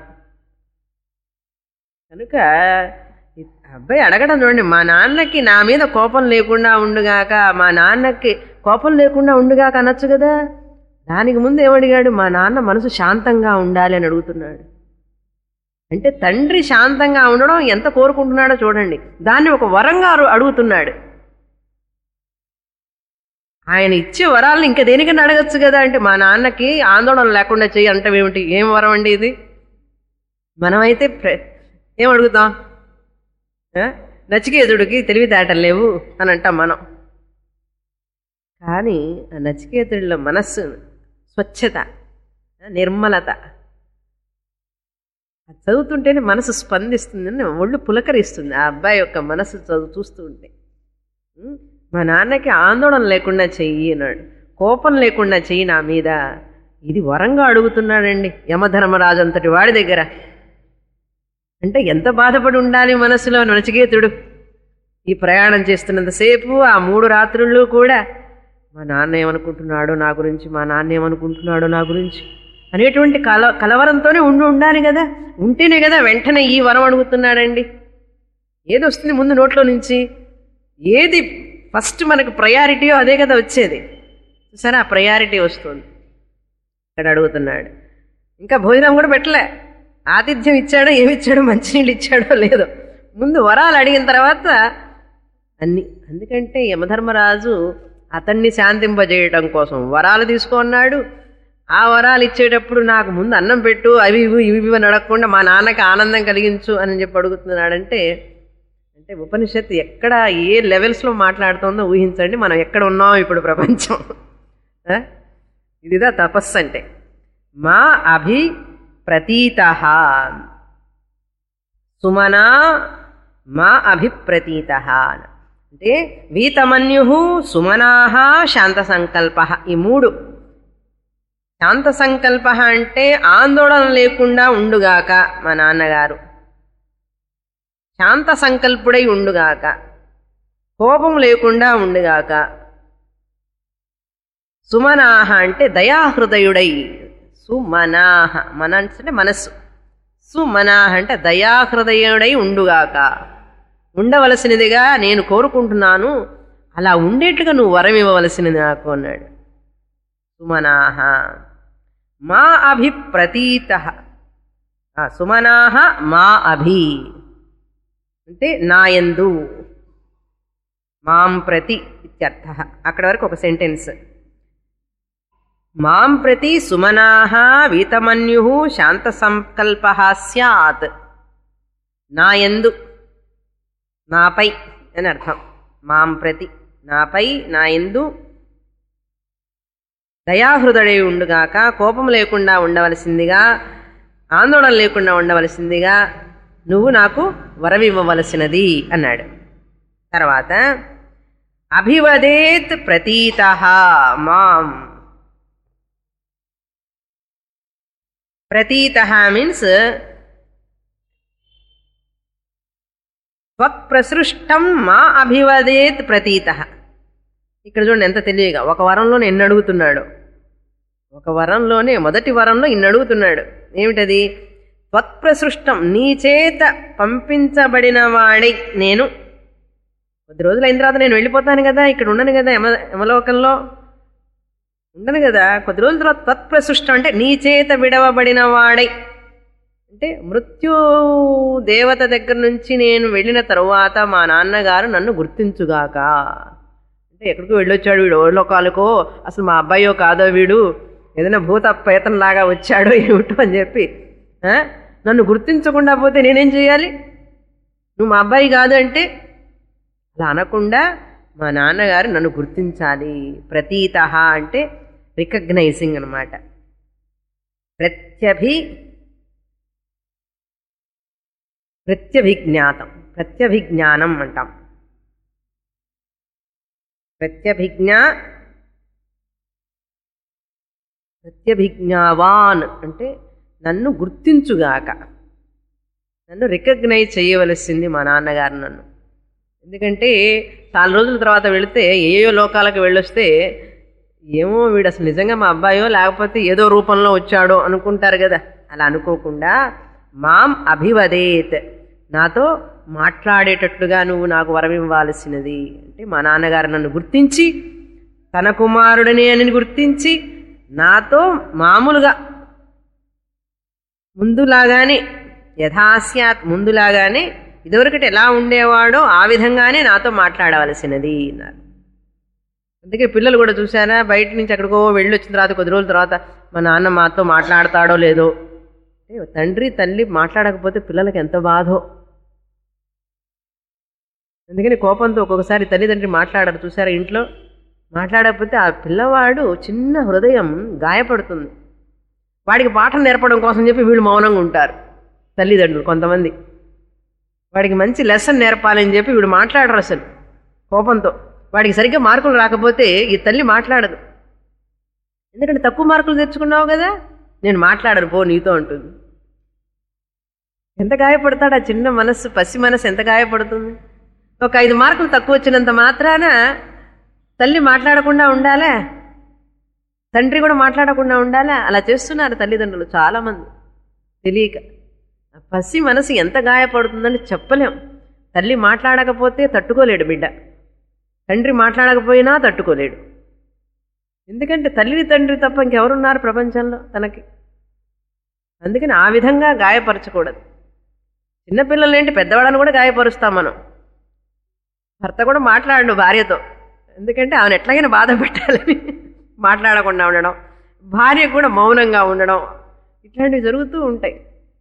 కనుక ఈ అబ్బాయి అడగడం చూడండి మా నాన్నకి నా మీద కోపం లేకుండా ఉండుగాక మా నాన్నకి కోపం లేకుండా ఉండుగాక అనొచ్చు కదా దానికి ముందు ఏమడిగాడు మా నాన్న మనసు శాంతంగా ఉండాలి అని అడుగుతున్నాడు అంటే తండ్రి శాంతంగా ఉండడం ఎంత కోరుకుంటున్నాడో చూడండి దాన్ని ఒక వరంగా అడు- అడుగుతున్నాడు ఆయన ఇచ్చే వరాలను ఇంకా దేనికన్నా అడగచ్చు కదా అంటే మా నాన్నకి ఆందోళన లేకుండా చెయ్యి అంటే ఏమిటి ఏం వరం అండి ఇది మనమైతే ప్ర- ఏం అడుగుతాం ఆ? నచికేతుడికి తెలివితేటలు లేవు అని అంటాం మనం కానీ ఆ నచికేతుడిలో మనస్సు స్వచ్ఛత ఆ, నిర్మలత అది చదువుతుంటేనే మనసు స్పందిస్తుందని ఒళ్ళు పులకరిస్తుంది ఆ అబ్బాయి యొక్క మనసు చదువు చూస్తూ ఉంటే ఉం? మా నాన్నకి ఆందోళన లేకుండా చెయ్యి అన్నాడు కోపం లేకుండా చెయ్యి నా మీద ఇది వరంగా అడుగుతున్నాడండి యమధర్మరాజు అంతటి వాడి దగ్గర అంటే ఎంత బాధపడి ఉండాలి మనసులో నచికేతుడు ఈ ప్రయాణం చేస్తున్నంతసేపు ఆ మూడు రాత్రుళ్ళు కూడా మా నాన్న ఏమనుకుంటున్నాడో నా గురించి మా నాన్న ఏమనుకుంటున్నాడో నా గురించి అనేటువంటి కల కలవరంతోనే ఉండి ఉండాలి కదా ఉంటేనే కదా వెంటనే ఈ వరం అడుగుతున్నాడండి ఏది వస్తుంది ముందు నోట్లో నుంచి ఏది ఫస్ట్ మనకు ప్రయారిటీయో అదే కదా వచ్చేది సరే ఆ ప్రయారిటీ వస్తుంది ఇక్కడ అడుగుతున్నాడు ఇంకా భోజనం కూడా పెట్టలే ఆతిథ్యం ఇచ్చాడో ఏమి ఇచ్చాడో మంచినీళ్ళు ఇచ్చాడో లేదో ముందు వరాలు అడిగిన తర్వాత అన్ని ఎందుకంటే యమధర్మరాజు అతన్ని శాంతింపజేయటం కోసం వరాలు తీసుకున్నాడు ఆ వరాలు ఇచ్చేటప్పుడు నాకు ముందు అన్నం పెట్టు అవి ఇవి ఇవి ఇవి అని అడగకుండా మా నాన్నకి ఆనందం కలిగించు అని చెప్పి అడుగుతున్నాడంటే అంటే ఉపనిషత్తు ఎక్కడ ఏ లెవెల్స్లో మాట్లాడుతుందో ఊహించండి మనం ఎక్కడ ఉన్నాం ఇప్పుడు ప్రపంచం ఆ? ఇదిదా తపస్సు అంటే మా అభి ప్రతీత సుమనా మా అభిప్రతీత అంటే వీతమన్యు సుమనాహ శాంత సంకల్ప ఈ మూడు శాంత సంకల్ప అంటే ఆందోళన లేకుండా ఉండుగాక మా నాన్నగారు శాంత సంకల్పుడై ఉండుగాక కోపం లేకుండా ఉండుగాక సుమనాహ అంటే దయాహృదయుడై సుమనాహ మన అంటే మనస్సు సుమనాహ అంటే దయాహృదయుడై ఉండుగాక ఉండవలసినదిగా నేను కోరుకుంటున్నాను అలా ఉండేట్టుగా నువ్వు వరం ఇవ్వవలసినది నాకు అన్నాడు సుమనాహ మా అభిప్రతీత ఆ, సుమనాహ మా అభి అంటే నాయందు మాం ప్రతి ఇత్యర్థ అక్కడ వరకు ఒక సెంటెన్స్ మాం ప్రతి సుమనాహ వీతమన్యు శాంత సంకల్ప స్యాత్ నాయందు నాపై అని అర్థం మాం ప్రతి నాపై నాయందు దయాహృదయుడై ఉండుగాక కోపం లేకుండా ఉండవలసిందిగా ఆందోళన లేకుండా ఉండవలసిందిగా నువ్వు నాకు వరమివ్వవలసినది అన్నాడు తర్వాత అభివదేత్ ప్రతీత మాం ప్రతీత మీన్స్ త్వక్ప్రసృష్టం మా అభివదేత్ ప్రతీత ఇక్కడ చూడండి ఎంత తెలియగా ఒక వరంలోనే ఎన్ని అడుగుతున్నాడు ఒక వరంలోనే మొదటి వరంలో ఇన్ని అడుగుతున్నాడు ఏమిటది త్వక్ప్రసృష్టం నీ చేత పంపించబడిన వాడై నేను కొద్ది రోజులు అయిన తర్వాత నేను వెళ్ళిపోతాను కదా ఇక్కడ ఉండను కదా యమ యమలోకంలో ఉండను కదా కొద్ది రోజుల తర్వాత తత్ప్రసృష్టం అంటే నీ చేత విడవబడిన వాడై అంటే మృత్యు దేవత దగ్గర నుంచి నేను వెళ్ళిన తరువాత మా నాన్నగారు నన్ను గుర్తించుగాక అంటే ఎక్కడికో వెళ్ళొచ్చాడు వీడు ఓ లోకాలకో అసలు మా అబ్బాయో కాదో వీడు ఏదైనా భూత పేతంలాగా వచ్చాడో ఏమిటో అని చెప్పి ఆ? నన్ను గుర్తించకుండా పోతే నేనేం చేయాలి నువ్వు మా అబ్బాయి కాదు అంటే అలా అనకుండా మా నాన్నగారు నన్ను గుర్తించాలి ప్రతీత అంటే రికగ్నైజింగ్ అనమాట ప్రత్యభి ప్రత్యభిజ్ఞాతం ప్రత్యభిజ్ఞానం అంటాం ప్రత్యభిజ్ఞ ప్రత్యభిజ్ఞావాన్ అంటే నన్ను గుర్తించుగాక నన్ను రికగ్నైజ్ చేయవలసింది మా నాన్నగారు నన్ను ఎందుకంటే చాలా రోజుల తర్వాత వెళితే ఏయో లోకాలకు వెళ్ళొస్తే ఏమో వీడు అసలు నిజంగా మా అబ్బాయో లేకపోతే ఏదో రూపంలో వచ్చాడో అనుకుంటారు కదా అలా అనుకోకుండా మాం అభివదేత్ నాతో మాట్లాడేటట్లుగా నువ్వు నాకు వరం ఇవ్వాల్సినది అంటే మా నాన్నగారు నన్ను గుర్తించి తన కుమారుడిని అని గుర్తించి నాతో మామూలుగా ముందులాగానే యథాస్యాత్ ముందులాగానే ఇదివరకటి ఎలా ఉండేవాడో ఆ విధంగానే నాతో మాట్లాడవలసినది అన్నారు అందుకే పిల్లలు కూడా చూసారా బయట నుంచి ఎక్కడికో వెళ్ళి వచ్చిన తర్వాత కొద్ది రోజుల తర్వాత మా నాన్న మాతో మాట్లాడతాడో లేదో అంటే తండ్రి తల్లి మాట్లాడకపోతే పిల్లలకి ఎంత బాధో అందుకని కోపంతో ఒక్కొక్కసారి తల్లిదండ్రి మాట్లాడరు చూసారా ఇంట్లో మాట్లాడకపోతే ఆ పిల్లవాడు చిన్న హృదయం గాయపడుతుంది వాడికి పాఠం నేర్పడం కోసం చెప్పి వీళ్ళు మౌనంగా ఉంటారు తల్లిదండ్రులు కొంతమంది వాడికి మంచి లెసన్ నేర్పాలని చెప్పి వీడు మాట్లాడరు అసలు కోపంతో వాడికి సరిగ్గా మార్కులు రాకపోతే ఈ తల్లి మాట్లాడదు ఎందుకంటే తక్కువ మార్కులు తెచ్చుకున్నావు కదా నేను మాట్లాడను పో నీతో అంటుంది ఎంత గాయపడతాడు ఆ చిన్న మనస్సు పసి మనస్సు ఎంత గాయపడుతుంది ఒక ఐదు మార్కులు తక్కువ వచ్చినంత మాత్రాన తల్లి మాట్లాడకుండా ఉండాలా తండ్రి కూడా మాట్లాడకుండా ఉండాలా అలా చేస్తున్నారు తల్లిదండ్రులు చాలామంది తెలియక ఆ పసి మనసు ఎంత గాయపడుతుందని చెప్పలేం తల్లి మాట్లాడకపోతే తట్టుకోలేడు బిడ్డ తండ్రి మాట్లాడకపోయినా తట్టుకోలేడు ఎందుకంటే తల్లిని తండ్రి తప్ప ఇంకెవరున్నారు ప్రపంచంలో తనకి అందుకని ఆ విధంగా గాయపరచకూడదు చిన్నపిల్లలు ఏంటి పెద్దవాళ్ళని కూడా గాయపరుస్తాం మనం భర్త కూడా మాట్లాడు భార్యతో ఎందుకంటే ఆమెను ఎట్లాగైనా బాధ పెట్టాలని మాట్లాడకుండా ఉండడం భార్య కూడా మౌనంగా ఉండడం ఇట్లాంటివి జరుగుతూ ఉంటాయి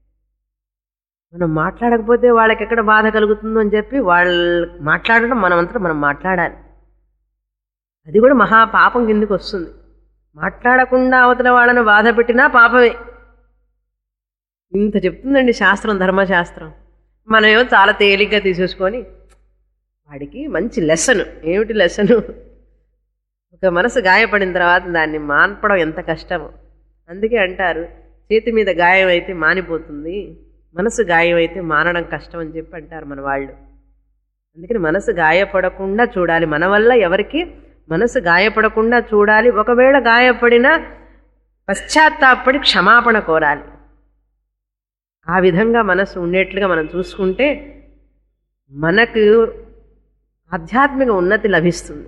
మనం మాట్లాడకపోతే వాళ్ళకి ఎక్కడ బాధ కలుగుతుందో అని చెప్పి వాళ్ళు మాట్లాడడం మనమంతా మనం మాట్లాడాలి అది కూడా మహా పాపం కిందకి వస్తుంది మాట్లాడకుండా అవతల వాళ్ళను బాధ పెట్టినా పాపమే ఇంత చెప్తుందండి శాస్త్రం ధర్మశాస్త్రం మనమేమో చాలా తేలిగ్గా తీసేసుకొని వాడికి మంచి లెసన్ ఏమిటి లెసను ఒక మనసు గాయపడిన తర్వాత దాన్ని మాన్పడం ఎంత కష్టమో అందుకే అంటారు చేతి మీద గాయం అయితే మానిపోతుంది మనసు గాయం అయితే మానడం కష్టం అని చెప్పి అంటారు మన వాళ్ళు అందుకని మనసు గాయపడకుండా చూడాలి మన వల్ల ఎవరికి మనసు గాయపడకుండా చూడాలి ఒకవేళ గాయపడినా పశ్చాత్తాపడి క్షమాపణ కోరాలి ఆ విధంగా మనసు ఉండేట్లుగా మనం చూసుకుంటే మనకు ఆధ్యాత్మిక ఉన్నతి లభిస్తుంది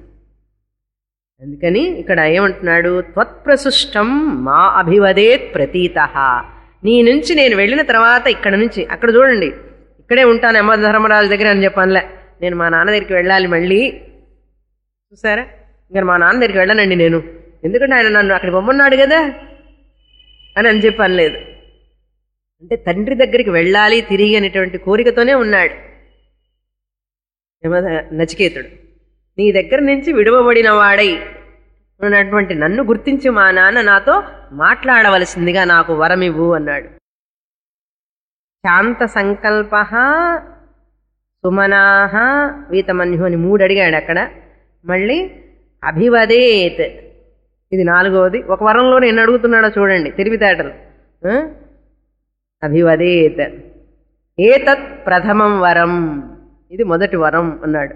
అందుకని ఇక్కడ ఏమంటున్నాడు త్వత్ప్రసుష్టం మా అభివదేత్ ప్రతీత నీ నుంచి నేను వెళ్ళిన తర్వాత ఇక్కడ నుంచి అక్కడ చూడండి ఇక్కడే ఉంటాను యమ ధర్మరాజు దగ్గర అని చెప్పానులే నేను మా నాన్న దగ్గరికి వెళ్ళాలి మళ్ళీ చూసారా ఇంకా మా నాన్న దగ్గరికి వెళ్ళనండి నేను ఎందుకంటే ఆయన నన్ను అక్కడికి పొమ్మన్నాడు కదా అని అని చెప్పి అనలేదు అంటే తండ్రి దగ్గరికి వెళ్ళాలి తిరిగి అనేటువంటి కోరికతోనే ఉన్నాడు యమ నచికేతుడు నీ దగ్గర నుంచి విడువబడిన వాడై ఉన్నటువంటి నన్ను గుర్తించి మా నాన్న నాతో మాట్లాడవలసిందిగా నాకు వరమివ్వు అన్నాడు శాంత సంకల్ప సుమనాహ వీతమన్యు అని మూడు అడిగాడు అక్కడ మళ్ళీ అభివదేత్ ఇది నాలుగవది ఒక వరంలో నేను అడుగుతున్నాడో చూడండి తెలివితేటలు ఆ? అభివదేత్ ఏతత్ ప్రథమం వరం ఇది మొదటి వరం అన్నాడు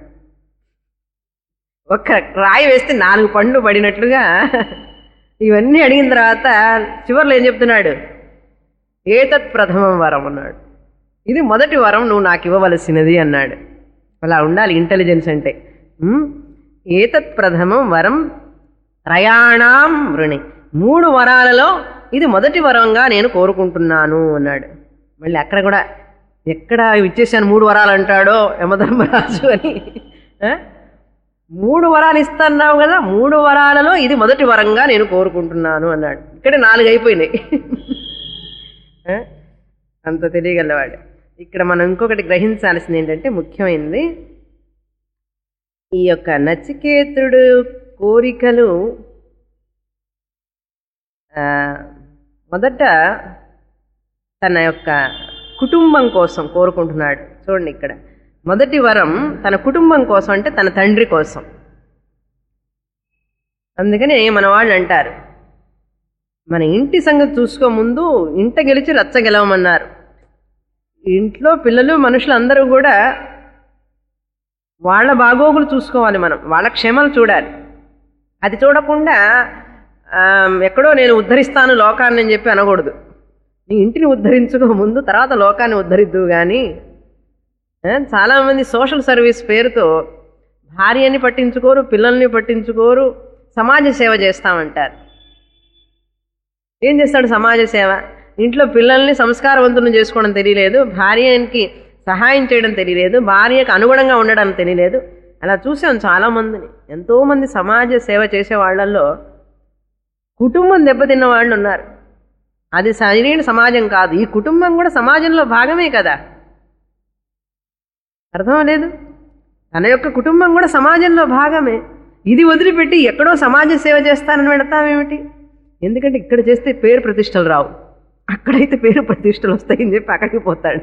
ఒక్క రాయి వేస్తే నాలుగు పండ్లు పడినట్లుగా ఇవన్నీ అడిగిన తర్వాత చివరిలో ఏం చెప్తున్నాడు ఏతత్ ప్రథమం వరం అన్నాడు ఇది మొదటి వరం నువ్వు నాకు ఇవ్వవలసినది అన్నాడు అలా ఉండాలి ఇంటెలిజెన్స్ అంటే ఉమ్, ఏతత్ ప్రథమం వరం త్రయాణం వృణి మూడు వరాలలో ఇది మొదటి వరంగా నేను కోరుకుంటున్నాను అన్నాడు మళ్ళీ అక్కడ కూడా ఎక్కడ ఇచ్చేసాను మూడు వరాలు అంటాడో యమధర్మరాజు అని ఆ? మూడు వరాలు ఇస్తున్నావు కదా మూడు వరాలలో ఇది మొదటి వరంగా నేను కోరుకుంటున్నాను అన్నాడు ఇక్కడ నాలుగు అయిపోయినాయి ఆ? అంత తెలియగలవాడు ఇక్కడ మనం ఇంకొకటి గ్రహించాల్సింది ఏంటంటే ముఖ్యమైనది ఈ యొక్క నచికేతుడు కోరికలు ఆ, మొదట తన యొక్క కుటుంబం కోసం కోరుకుంటున్నాడు చూడండి ఇక్కడ మొదటి వరం తన కుటుంబం కోసం అంటే తన తండ్రి కోసం అందుకని మన వాళ్ళు అంటారు మన ఇంటి సంగతి చూసుకో ముందు ఇంట గెలిచి రచ్చ గెలవమన్నారు ఇంట్లో పిల్లలు మనుషులు అందరూ కూడా వాళ్ళ బాగోగులు చూసుకోవాలి మనం వాళ్ళ క్షేమాలు చూడాలి అది చూడకుండా ఆ, ఎక్కడో నేను ఉద్ధరిస్తాను లోకాన్ని అని చెప్పి అనకూడదు నీ ఇంటిని ఉద్ధరించుకో ముందు తర్వాత లోకాన్ని ఉద్ధరిద్దు కానీ చాలామంది సోషల్ సర్వీస్ పేరుతో భార్యని పట్టించుకోరు పిల్లల్ని పట్టించుకోరు సమాజ సేవ చేస్తామంటారు ఏం చేస్తాడు సమాజ సేవ ఇంట్లో పిల్లల్ని సంస్కారవంతులను చేసుకోవడం తెలియలేదు భార్యకి సహాయం చేయడం తెలియలేదు భార్యకు అనుగుణంగా ఉండడం తెలియలేదు అలా చూసాం చాలా మందిని ఎంతోమంది సమాజ సేవ చేసే వాళ్ళల్లో కుటుంబం దెబ్బతిన్న వాళ్ళు ఉన్నారు అది సరైన సమాజం కాదు ఈ కుటుంబం కూడా సమాజంలో భాగమే కదా అర్థం లేదు తన యొక్క కుటుంబం కూడా సమాజంలో భాగమే ఇది వదిలిపెట్టి ఎక్కడో సమాజ సేవ చేస్తానని పెడతామేమిటి ఎందుకంటే ఇక్కడ చేస్తే పేరు ప్రతిష్టలు రావు అక్కడైతే పేరు ప్రతిష్టలు వస్తాయని చెప్పి అక్కడికి పోతాడు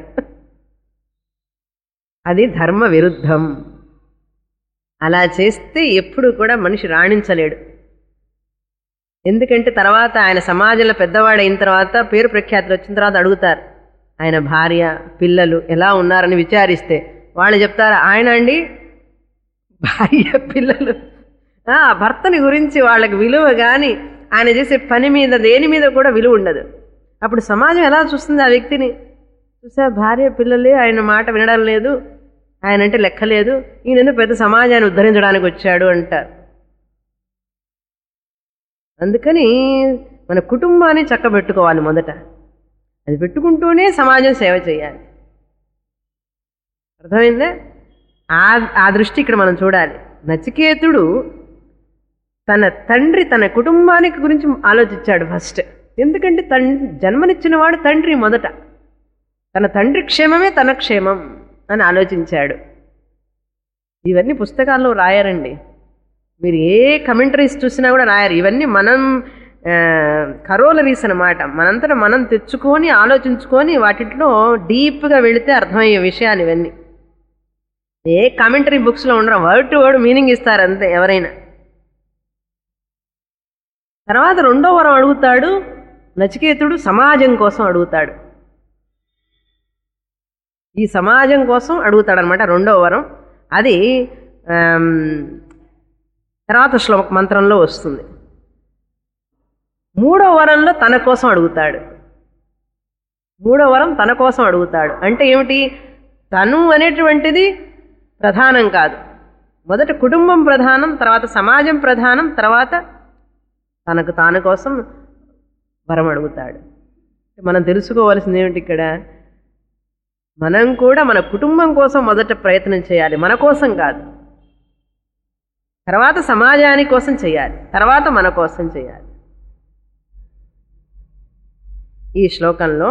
అది ధర్మ విరుద్ధం అలా చేస్తే ఎప్పుడు కూడా మనిషి రాణించలేడు ఎందుకంటే తర్వాత ఆయన సమాజంలో పెద్దవాడు అయిన తర్వాత పేరు ప్రఖ్యాతులు వచ్చిన తర్వాత అడుగుతారు ఆయన భార్య పిల్లలు ఎలా ఉన్నారని విచారిస్తే వాళ్ళు చెప్తారు ఆయన అండి భార్య పిల్లలు ఆ, భర్తని గురించి వాళ్ళకి విలువ కానీ ఆయన చేసే పని మీద దేని మీద కూడా విలువ ఉండదు అప్పుడు సమాజం ఎలా చూస్తుంది ఆ వ్యక్తిని చూసా భార్య పిల్లలే ఆయన మాట వినడం లేదు ఆయన అంటే లెక్కలేదు ఈయన ఎందుకు పెద్ద సమాజాన్ని ఉద్ధరించడానికి వచ్చాడు అంటారు అందుకని మన కుటుంబాన్ని చక్కబెట్టుకోవాలి మొదట అది పెట్టుకుంటూనే సమాజం సేవ చేయాలి అర్థమైందా ఆ ఆ దృష్టి ఇక్కడ మనం చూడాలి నచికేతుడు తన తండ్రి తన కుటుంబానికి గురించి ఆలోచించాడు ఫస్ట్ ఎందుకంటే తన్ జన్మనిచ్చిన వాడు తండ్రి మొదట తన తండ్రి క్షేమమే తన క్షేమం అని ఆలోచించాడు ఇవన్నీ పుస్తకాల్లో రాయరండి మీరు ఏ కమెంటరీస్ చూసినా కూడా రాయరు ఇవన్నీ మనం కరోలరీస్ అనమాట మనంతటా మనం తెచ్చుకొని ఆలోచించుకొని వాటిలో డీప్గా వెళితే అర్థమయ్యే విషయాలు ఇవన్నీ ఏ కామెంటరీ బుక్స్లో ఉండరు వర్డ్ టు వర్డ్ మీనింగ్ ఇస్తారు అంతే ఎవరైనా తర్వాత రెండో వరం అడుగుతాడు నచికేతుడు సమాజం కోసం అడుగుతాడు ఈ సమాజం కోసం అడుగుతాడు అనమాట రెండో వరం అది ఆమ్, తర్వాత శ్లోక మంత్రంలో వస్తుంది మూడో వరంలో తన కోసం అడుగుతాడు మూడో వరం తన కోసం అడుగుతాడు అంటే ఏమిటి తను అనేటువంటిది ప్రధానం కాదు మొదట కుటుంబం ప్రధానం తర్వాత సమాజం ప్రధానం తర్వాత తనకు తాను కోసం వరం అడుగుతాడు మనం తెలుసుకోవాల్సింది ఏమిటి ఇక్కడ మనం కూడా మన కుటుంబం కోసం మొదట ప్రయత్నం చేయాలి మన కోసం కాదు తర్వాత సమాజాని కోసం చేయాలి తర్వాత మన కోసం చేయాలి ఈ శ్లోకంలో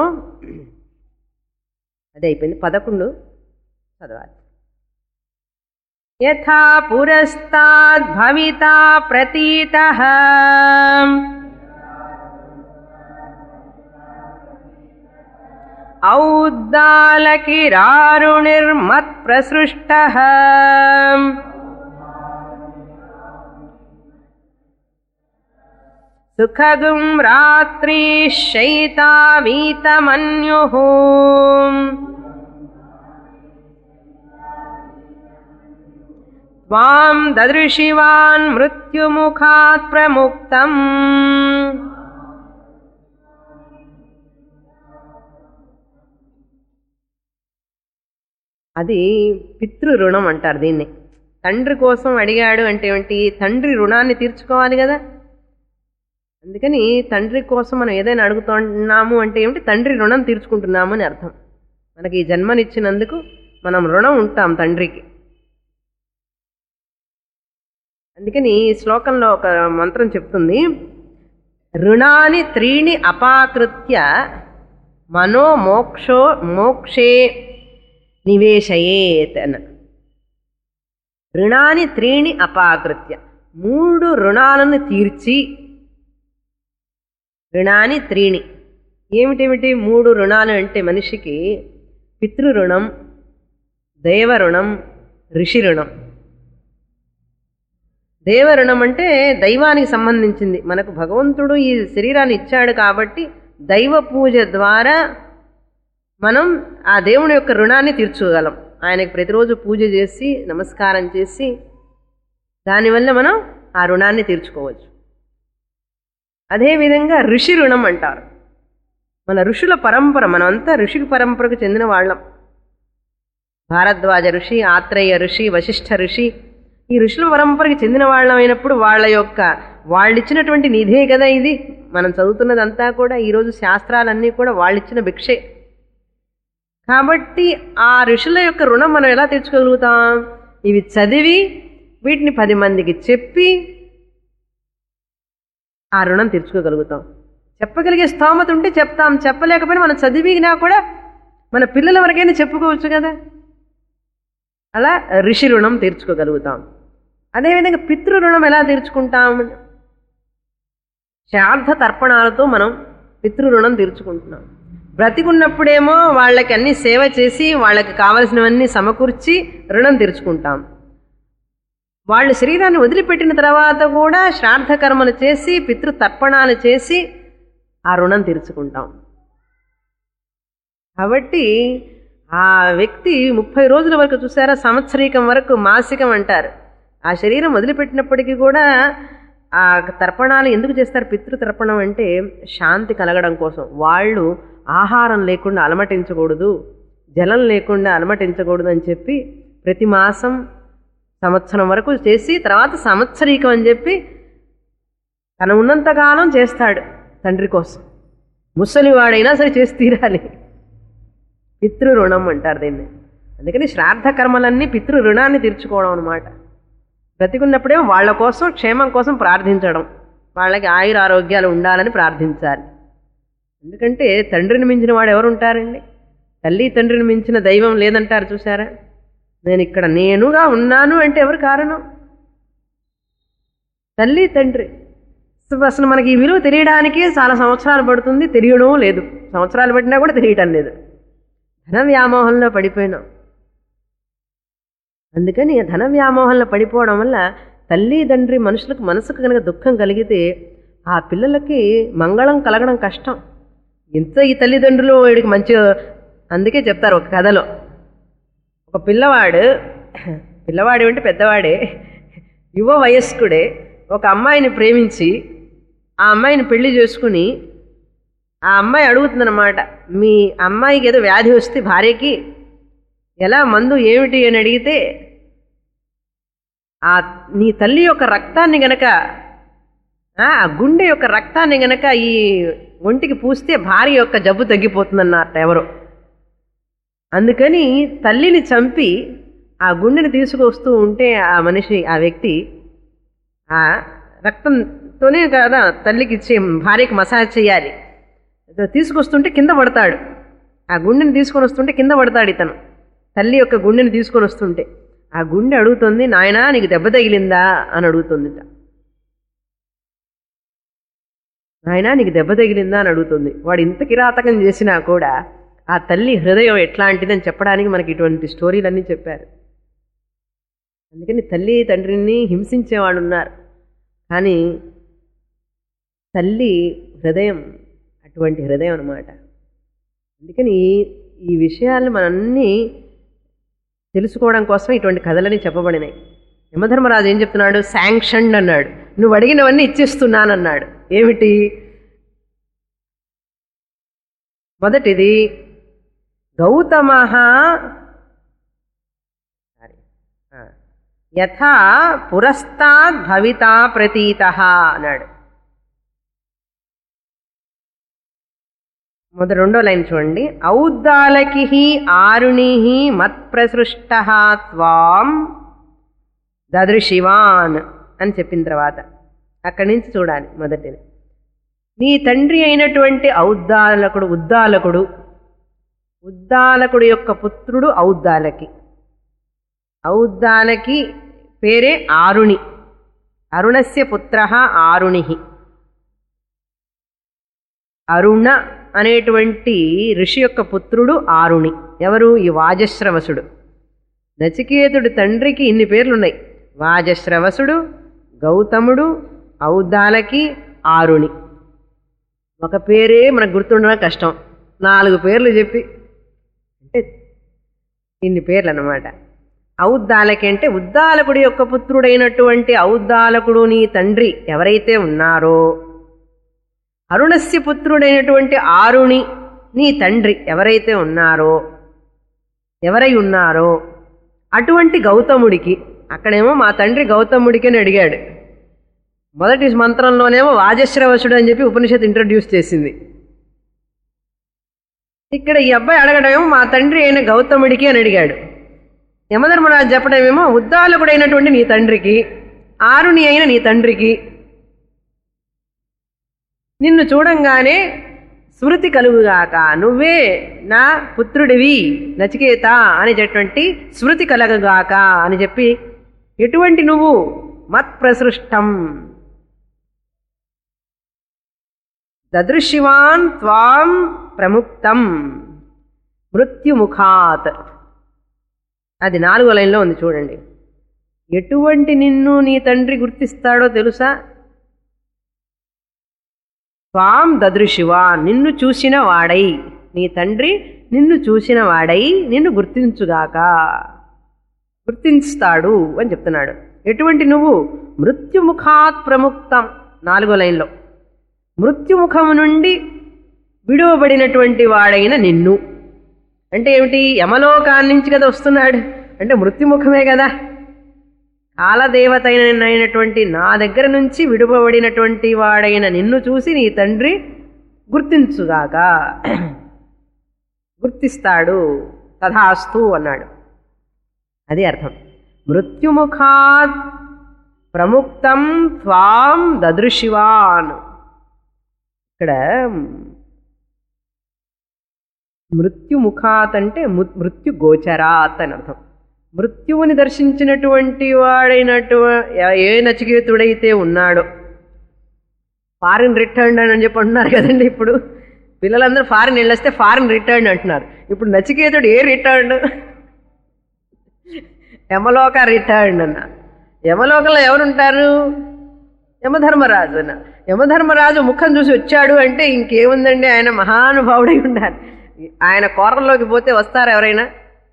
అదే అయిపోయింది పదకొండు చదవాలి యథా పురస్తాద్ భవితా ప్రతీత ఔద్దాలకిరారుణిర్మత్ప్రసృష్ట సుఖగుం రాత్రి శైతావీతమన్యు त्वां ददृशिवान् मृत्युमुखात् प्रमुक्तम् అది పితృ రుణం అంటారు దీన్ని తండ్రి కోసం అడిగాడు అంటే ఏమిటి తండ్రి రుణాన్ని తీర్చుకోవాలి కదా అందుకని తండ్రి కోసం మనం ఏదైనా అడుగుతున్నాము అంటే ఏమిటి తండ్రి రుణం తీర్చుకుంటున్నాము అని అర్థం మనకి ఈ జన్మనిచ్చినందుకు మనం రుణం ఉంటాం తండ్రికి అందుకని ఈ శ్లోకంలో ఒక మంత్రం చెప్తుంది రుణాని త్రీణి అపాకృత్య మనో మోక్షో మోక్షే నివేశయేత్ అన్న రుణాని త్రీణి అపాకృత్య మూడు రుణాలను తీర్చి రుణాని త్రీణి ఏమిటేమిటి మూడు రుణాలు అంటే మనిషికి పితృ రుణం దైవ రుణం ఋషి రుణం దేవరుణం అంటే దైవానికి సంబంధించింది మనకు భగవంతుడు ఈ శరీరాన్ని ఇచ్చాడు కాబట్టి దైవ పూజ ద్వారా మనం ఆ దేవుని యొక్క రుణాన్ని తీర్చుకోగలం ఆయనకు ప్రతిరోజు పూజ చేసి నమస్కారం చేసి దానివల్ల మనం ఆ రుణాన్ని తీర్చుకోవచ్చు అదేవిధంగా ఋషి రుణం అంటారు మన ఋషుల పరంపర మనమంతా ఋషి పరంపరకు చెందిన వాళ్ళం భారద్వాజ ఋషి ఆత్రేయ ఋషి వశిష్ఠ ఋషి ఈ ఋషుల పరంపరకి చెందిన వాళ్ళమైనప్పుడు వాళ్ళ యొక్క వాళ్ళిచ్చినటువంటి నిధే కదా ఇది మనం చదువుతున్నదంతా కూడా ఈరోజు శాస్త్రాలన్నీ కూడా వాళ్ళిచ్చిన భిక్షే కాబట్టి ఆ ఋషుల యొక్క రుణం మనం ఎలా తెచ్చుకోగలుగుతాం ఇవి చదివి వీటిని పది మందికి చెప్పి ఆ రుణం తీర్చుకోగలుగుతాం చెప్పగలిగే స్తోమత ఉంటే చెప్తాం చెప్పలేకపోయినా మనం చదివినా కూడా మన పిల్లల వరకైనా చెప్పుకోవచ్చు కదా అలా ఋషి రుణం తీర్చుకోగలుగుతాం అదేవిధంగా పితృ రుణం ఎలా తీర్చుకుంటాం శ్రాద్ధ తర్పణాలతో మనం పితృ రుణం తీర్చుకుంటున్నాం బ్రతికున్నప్పుడేమో వాళ్ళకి అన్ని సేవ చేసి వాళ్ళకి కావలసినవన్నీ సమకూర్చి రుణం తీర్చుకుంటాం వాళ్ళు శరీరాన్ని వదిలిపెట్టిన తర్వాత కూడా శ్రాద్ధ కర్మలు చేసి పితృ తర్పణాలు చేసి ఆ రుణం తీర్చుకుంటాం కాబట్టి ఆ వ్యక్తి ముప్పై రోజుల వరకు చూసారా సంవత్సరీకం వరకు మాసికం అంటారు ఆ శరీరం వదిలిపెట్టినప్పటికీ కూడా ఆ తర్పణాలు ఎందుకు చేస్తారు పితృ తర్పణం అంటే శాంతి కలగడం కోసం వాళ్ళు ఆహారం లేకుండా అలమటించకూడదు జలం లేకుండా అలమటించకూడదు అని చెప్పి ప్రతి మాసం సంవత్సరం వరకు చేసి తర్వాత సంవత్సరీకం అని చెప్పి తన ఉన్నంతకాలం చేస్తాడు తండ్రి కోసం ముసలివాడైనా సరే చేసి తీరాలి పితృ రుణం అంటారు దీన్ని అందుకని శ్రాద్ధ కర్మలన్నీ పితృ రుణాన్ని తీర్చుకోవడం అనమాట బ్రతికున్నప్పుడే వాళ్ళ కోసం క్షేమం కోసం ప్రార్థించడం వాళ్ళకి ఆయుర ఆరోగ్యాలు ఉండాలని ప్రార్థించాలి ఎందుకంటే తండ్రిని మించిన వాడు ఎవరు ఉంటారండి తల్లి తండ్రిని మించిన దైవం లేదంటారు చూసారా నేను ఇక్కడ నేనుగా ఉన్నాను అంటే ఎవరు కారణం తల్లి తండ్రి అసలు- అసలు మనకి ఈ విలువ తెలియడానికి చాలా సంవత్సరాలు పడుతుంది తెలియడం లేదు సంవత్సరాలు పట్టినా కూడా తెలియటం లేదు ధన వ్యామోహంలో పడిపోయినాం అందుకని ఆ ధన వ్యామోహంలో పడిపోవడం వల్ల తల్లి తండ్రి మనుషులకు మనసుకు కనుక దుఃఖం కలిగితే ఆ పిల్లలకి మంగళం కలగడం కష్టం ఇంత ఈ తల్లిదండ్రులు వీడికి మంచి అందుకే చెప్తారు ఒక కథలో ఒక పిల్లవాడు పిల్లవాడు అంటే పెద్దవాడే యువ వయస్కుడే ఒక అమ్మాయిని ప్రేమించి ఆ అమ్మాయిని పెళ్లి చేసుకుని ఆ అమ్మాయి అడుగుతుందన్నమాట మీ అమ్మాయికి ఏదో వ్యాధి వస్తే భార్యకి ఎలా మందు ఏమిటి అని అడిగితే ఆ నీ తల్లి యొక్క రక్తాన్ని గనక ఆ ఆ గుండె యొక్క రక్తాన్ని గనక ఈ ఒంటికి పూస్తే భార్య యొక్క జబ్బు తగ్గిపోతుందన్నమాట ఎవరో అందుకని తల్లిని చంపి ఆ గుండెని తీసుకొస్తూ ఉంటే ఆ మనిషి ఆ వ్యక్తి ఆ రక్తంతోనే కదా తల్లికి ఇచ్చే భార్యకి మసాజ్ చేయాలి ఇతను తీసుకొస్తుంటే కింద పడతాడు ఆ గుండెని తీసుకొని వస్తుంటే కింద పడతాడు ఇతను తల్లి యొక్క గుండెని తీసుకొని వస్తుంటే ఆ గుండె అడుగుతుంది నాయనా నీకు దెబ్బ తగిలిందా అని అడుగుతుందిట నాయనా నీకు దెబ్బ తగిలిందా అని అడుగుతుంది వాడు ఇంత కిరాతకం చేసినా కూడా ఆ తల్లి హృదయం ఎట్లాంటిదని చెప్పడానికి మనకి ఇటువంటి స్టోరీలన్నీ చెప్పారు అందుకని తల్లి తండ్రిని హింసించేవాడు ఉన్నారు కానీ తల్లి హృదయం అటువంటి హృదయం అన్నమాట అందుకని ఈ విషయాలను మనన్నీ తెలుసుకోవడం కోసం ఇటువంటి కథలని చెప్పబడినాయి యమధర్మరాజు ఏం చెప్తున్నాడు శాంక్షన్ అన్నాడు నువ్వు అడిగినవన్నీ ఇచ్చేస్తున్నానన్నాడు ఏమిటి మొదటిది గౌతమ యథా పురస్తాద్ భవితా ప్రతీత అన్నాడు మొదటి రెండో లైన్ చూడండి ఔద్దాలకి ఆరుణి మత్ప్రసృష్ట త్వాం దదృశివాన్ అని చెప్పిన తర్వాత అక్కడి నుంచి చూడాలి మొదటిది నీ తండ్రి అయినటువంటి ఔద్దాలకుడు ఉద్దాలకుడు ఉద్దాలకుడు యొక్క పుత్రుడు ఔద్దాలకి ఔద్దాలకి పేరే ఆరుణి అరుణస్య పుత్ర ఆరుణి అరుణ అనేటువంటి ఋషి యొక్క పుత్రుడు ఆరుణి ఎవరు ఈ వాజశ్రవసుడు నచికేతుడి తండ్రికి ఇన్ని పేర్లున్నాయి వాజశ్రవసుడు గౌతముడు ఔద్దాలకి ఆరుణి ఒక పేరే మనకు గుర్తుండడం కష్టం నాలుగు పేర్లు చెప్పి అంటే ఇన్ని పేర్లు అన్నమాట ఔద్దాలకి అంటే ఉద్దాలకుడి యొక్క పుత్రుడైనటువంటి ఔద్దాలకుడు నీ తండ్రి ఎవరైతే ఉన్నారో అరుణస్య పుత్రుడైనటువంటి ఆరుణి నీ తండ్రి ఎవరైతే ఉన్నారో ఎవరై ఉన్నారో అటువంటి గౌతముడికి అక్కడేమో మా తండ్రి గౌతముడికి అని అడిగాడు మొదటి మంత్రంలోనేమో వాజశ్రవసుడు అని చెప్పి ఉపనిషత్ ఇంట్రడ్యూస్ చేసింది ఇక్కడ ఈ అబ్బాయి అడగడమేమో మా తండ్రి అయిన గౌతముడికి అని అడిగాడు యమధర్మరాజు చెప్పడమేమో ఉద్దాలకుడైనటువంటి నీ తండ్రికి ఆరుని అయిన నీ తండ్రికి నిన్ను చూడంగానే స్మృతి కలుగుగాక నువ్వే నా పుత్రుడివి నచికేత అనేటటువంటి స్మృతి కలగగాక అని చెప్పి ఎటువంటి నువ్వు మత్ప్రసృష్టం దదృశివాన్ త్వాం ప్రముక్తం మృత్యుముఖాత్ అది నాలుగో లైన్లో ఉంది చూడండి ఎటువంటి నిన్ను నీ తండ్రి గుర్తిస్తాడో తెలుసా త్వాం దదృశివా నిన్ను చూసిన వాడై నీ తండ్రి నిన్ను చూసిన వాడై నిన్ను గుర్తించుగాక గుర్తిస్తాడు అని చెప్తున్నాడు ఎటువంటి నువ్వు మృత్యుముఖాత్ ప్రముక్తం నాలుగో లైన్లో మృత్యుముఖము నుండి విడువబడినటువంటి వాడైన నిన్ను అంటే ఏమిటి యమలోకాన్ని నుంచి కదా వస్తున్నాడు అంటే మృత్యుముఖమే కదా కాలదేవత అయినటువంటి నా దగ్గర నుంచి విడువబడినటువంటి వాడైన నిన్ను చూసి నీ తండ్రి గుర్తించుగాక గుర్తిస్తాడు తథాస్తు అన్నాడు అది అర్థం మృత్యుముఖాత్ ప్రముక్తం త్వాం దదృశివాన్ ఇక్కడ మృత్యుముఖాత్ అంటే ము- మృత్యు గోచరాత్ అని అర్థం మృత్యువుని దర్శించినటువంటి వాడైనటు ఏ నచికేతుడైతే ఉన్నాడో ఫారిన్ రిటర్న్ అని చెప్పి అంటున్నారు కదండి ఇప్పుడు పిల్లలందరూ ఫారిన్ వెళ్ళొస్తే ఫారిన్ రిటర్న్ అంటున్నారు ఇప్పుడు నచికేతుడు ఏ రిటర్న్ యమలోక రిటర్న్ అన్న యమలోకంలో ఎవరుంటారు యమధర్మరాజు అన్న యమధర్మరాజు ముఖం చూసి వచ్చాడు అంటే ఇంకేముందండి ఆయన మహానుభావుడై ఉండాలి ఆయన కోరల్లోకి పోతే వస్తారా ఎవరైనా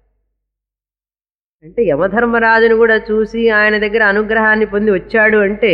అంటే యమధర్మరాజును కూడా చూసి ఆయన దగ్గర అనుగ్రహాన్ని పొంది వచ్చాడు అంటే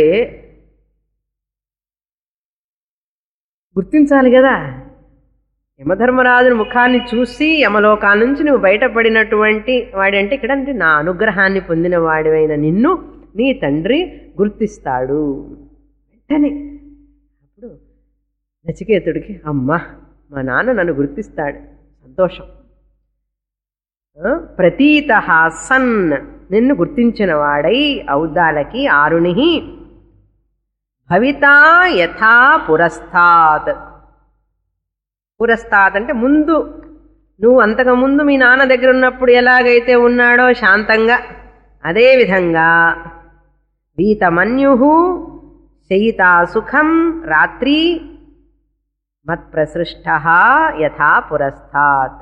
గుర్తించాలి కదా యమధర్మరాజుని ముఖాన్ని చూసి యమలోకా నుంచి నువ్వు బయటపడినటువంటి వాడి అంటే ఇక్కడ అంటే నా అనుగ్రహాన్ని పొందిన వాడివైన నిన్ను నీ తండ్రి గుర్తిస్తాడు వెంటనే అప్పుడు నచికేతుడికి అమ్మా మా నాన్న నన్ను గుర్తిస్తాడు సంతోషం ఆ, ప్రతీత సన్ నిన్ను గుర్తించిన వాడై ఔదాలకి ఆరుణి భవితా యథా పురస్తాత్ పురస్తాత్ అంటే ముందు నువ్వు అంతకు ముందు మీ నాన్న దగ్గర ఉన్నప్పుడు ఎలాగైతే ఉన్నాడో శాంతంగా అదే విధంగా వీతమన్యు శయితా సుఖం రాత్రి మత్ప్రసృష్ట యథా పురస్తాత్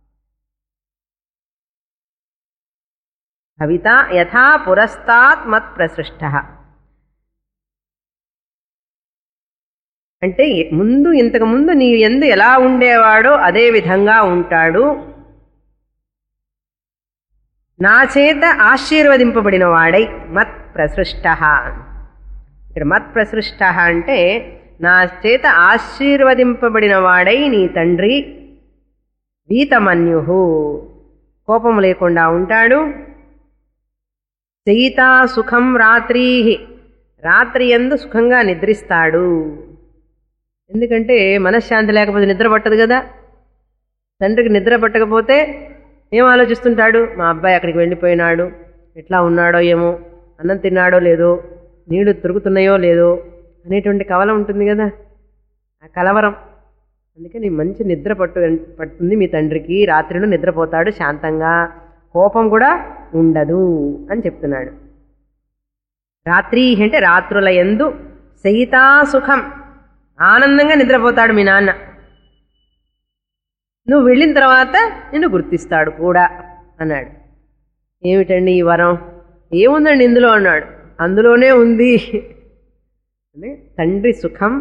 భవిత యథా పురస్తాత్ మత్ప్రసృష్ట అంటే ముందు ఇంతకు ముందు నీ ఎందు ఎలా ఉండేవాడో అదే విధంగా ఉంటాడు నా చేత ఆశీర్వదింపబడిన వాడై మత్ ప్రసృష్ట ఇక్కడ మత్ ప్రసృష్ట అంటే నా చేత ఆశీర్వదింపబడిన వాడై నీ తండ్రి వీతమన్యు కోపం లేకుండా ఉంటాడు చయితా సుఖం రాత్రి రాత్రి ఎందు సుఖంగా నిద్రిస్తాడు ఎందుకంటే మనశ్శాంతి లేకపోతే నిద్ర పట్టదు కదా తండ్రికి నిద్ర పట్టకపోతే ఏం ఆలోచిస్తుంటాడు మా అబ్బాయి అక్కడికి వెళ్ళిపోయినాడు ఎట్లా ఉన్నాడో ఏమో అన్నం తిన్నాడో లేదో నీళ్లు దొరుకుతున్నాయో లేదో అనేటువంటి కవలం ఉంటుంది కదా ఆ కలవరం అందుకని మంచి నిద్ర పట్టు పడుతుంది మీ తండ్రికి రాత్రిలో నిద్రపోతాడు శాంతంగా కోపం కూడా ఉండదు అని చెప్తున్నాడు రాత్రి అంటే రాత్రుల ఎందు సయితా సుఖం ఆనందంగా నిద్రపోతాడు మీ నాన్న నువ్వు వెళ్ళిన తర్వాత నిన్ను గుర్తిస్తాడు కూడా అన్నాడు ఏమిటండి ఈ వరం ఏముందండి ఇందులో అన్నాడు అందులోనే ఉంది అంటే తండ్రి సుఖం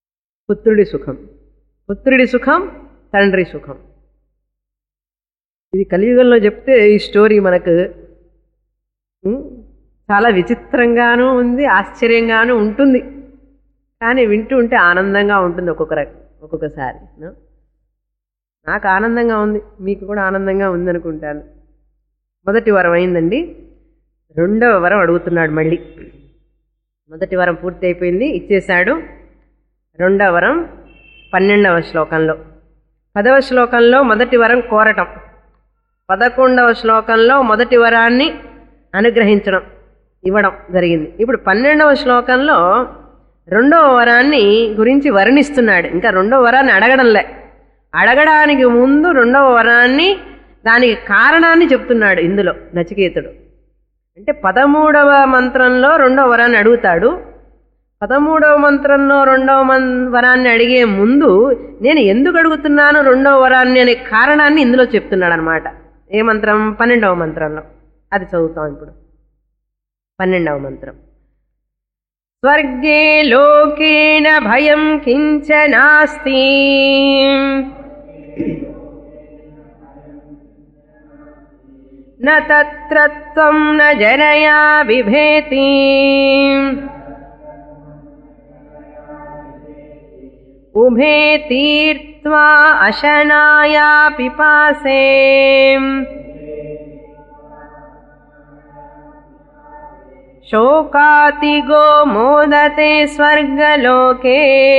పుత్రుడి సుఖం పుత్రుడి సుఖం తండ్రి సుఖం ఇది కలియుగంలో చెప్తే ఈ స్టోరీ మనకు ఉం, చాలా విచిత్రంగానూ ఉంది ఆశ్చర్యంగానూ ఉంటుంది కానీ వింటూ ఉంటే ఆనందంగా ఉంటుంది ఒక్కొక్క రక- ఒక్కొక్కసారి no? నాకు ఆనందంగా ఉంది మీకు కూడా ఆనందంగా ఉందనుకుంటాను మొదటి వరం అయిందండి రెండవ వరం అడుగుతున్నాడు మళ్ళీ మొదటి వరం పూర్తి అయిపోయింది ఇచ్చేశాడు రెండవ వరం పన్నెండవ శ్లోకంలో పదవ శ్లోకంలో మొదటి వరం కోరటం పదకొండవ శ్లోకంలో మొదటి వరాన్ని అనుగ్రహించడం ఇవ్వడం జరిగింది ఇప్పుడు పన్నెండవ శ్లోకంలో రెండవ వరాన్ని గురించి వర్ణిస్తున్నాడు ఇంకా రెండవ వరాన్ని అడగడంలే అడగడానికి ముందు రెండవ వరాన్ని దానికి కారణాన్ని చెప్తున్నాడు ఇందులో నచికేతుడు అంటే పదమూడవ మంత్రంలో రెండవ వరాన్ని అడుగుతాడు పదమూడవ మంత్రంలో రెండవ మన్ వరాన్ని అడిగే ముందు నేను ఎందుకు అడుగుతున్నాను రెండవ వరాన్ని అనే కారణాన్ని ఇందులో చెప్తున్నాడు అనమాట ఏ మంత్రం పన్నెండవ మంత్రంలో అది చదువుతాం ఇప్పుడు పన్నెండవ మంత్రం స్వర్గే లోకేన భయం కించ నాస్తి న తత్ర త్వం న జనయా బిభేతి ఉభే తీర్త్వా అశనాయా పిపాసే శోకాతిగో మోదతే స్వర్గలోకే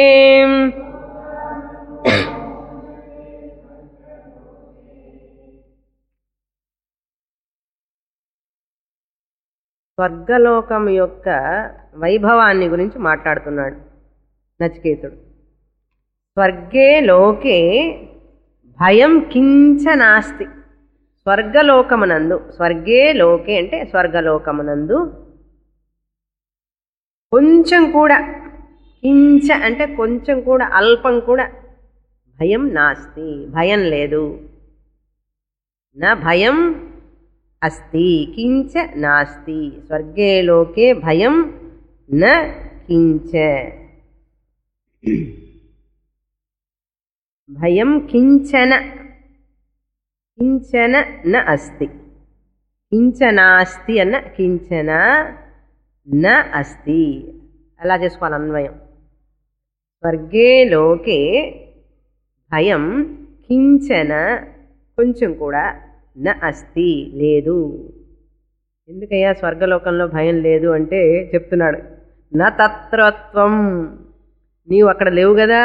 స్వర్గలోకం యొక్క వైభవాన్ని గురించి మాట్లాడుతున్నాడు నచికేతుడు స్వర్గే లోకే భయం కించ నాస్తి స్వర్గలోకమునందు స్వర్గే లోకే అంటే స్వర్గలోకమునందు కొంచెం కూడా కించ అంటే కొంచెం కూడా అల్పం కూడా భయం నాస్తి భయం లేదు నా భయం అస్తి కించ నాస్తి స్వర్గే లోకే భయం న కించ భయం కించన కించన న అస్తి కించనాస్తి అన్న కించన న అస్తి అలా చేసుకోవాలి అన్వయం స్వర్గే లోకే భయం కించన కొంచెం కూడా న అస్తి లేదు ఎందుకయ్యా స్వర్గలోకంలో భయం లేదు అంటే చెప్తున్నాడు నా తత్రత్వం నీవు అక్కడ లేవు కదా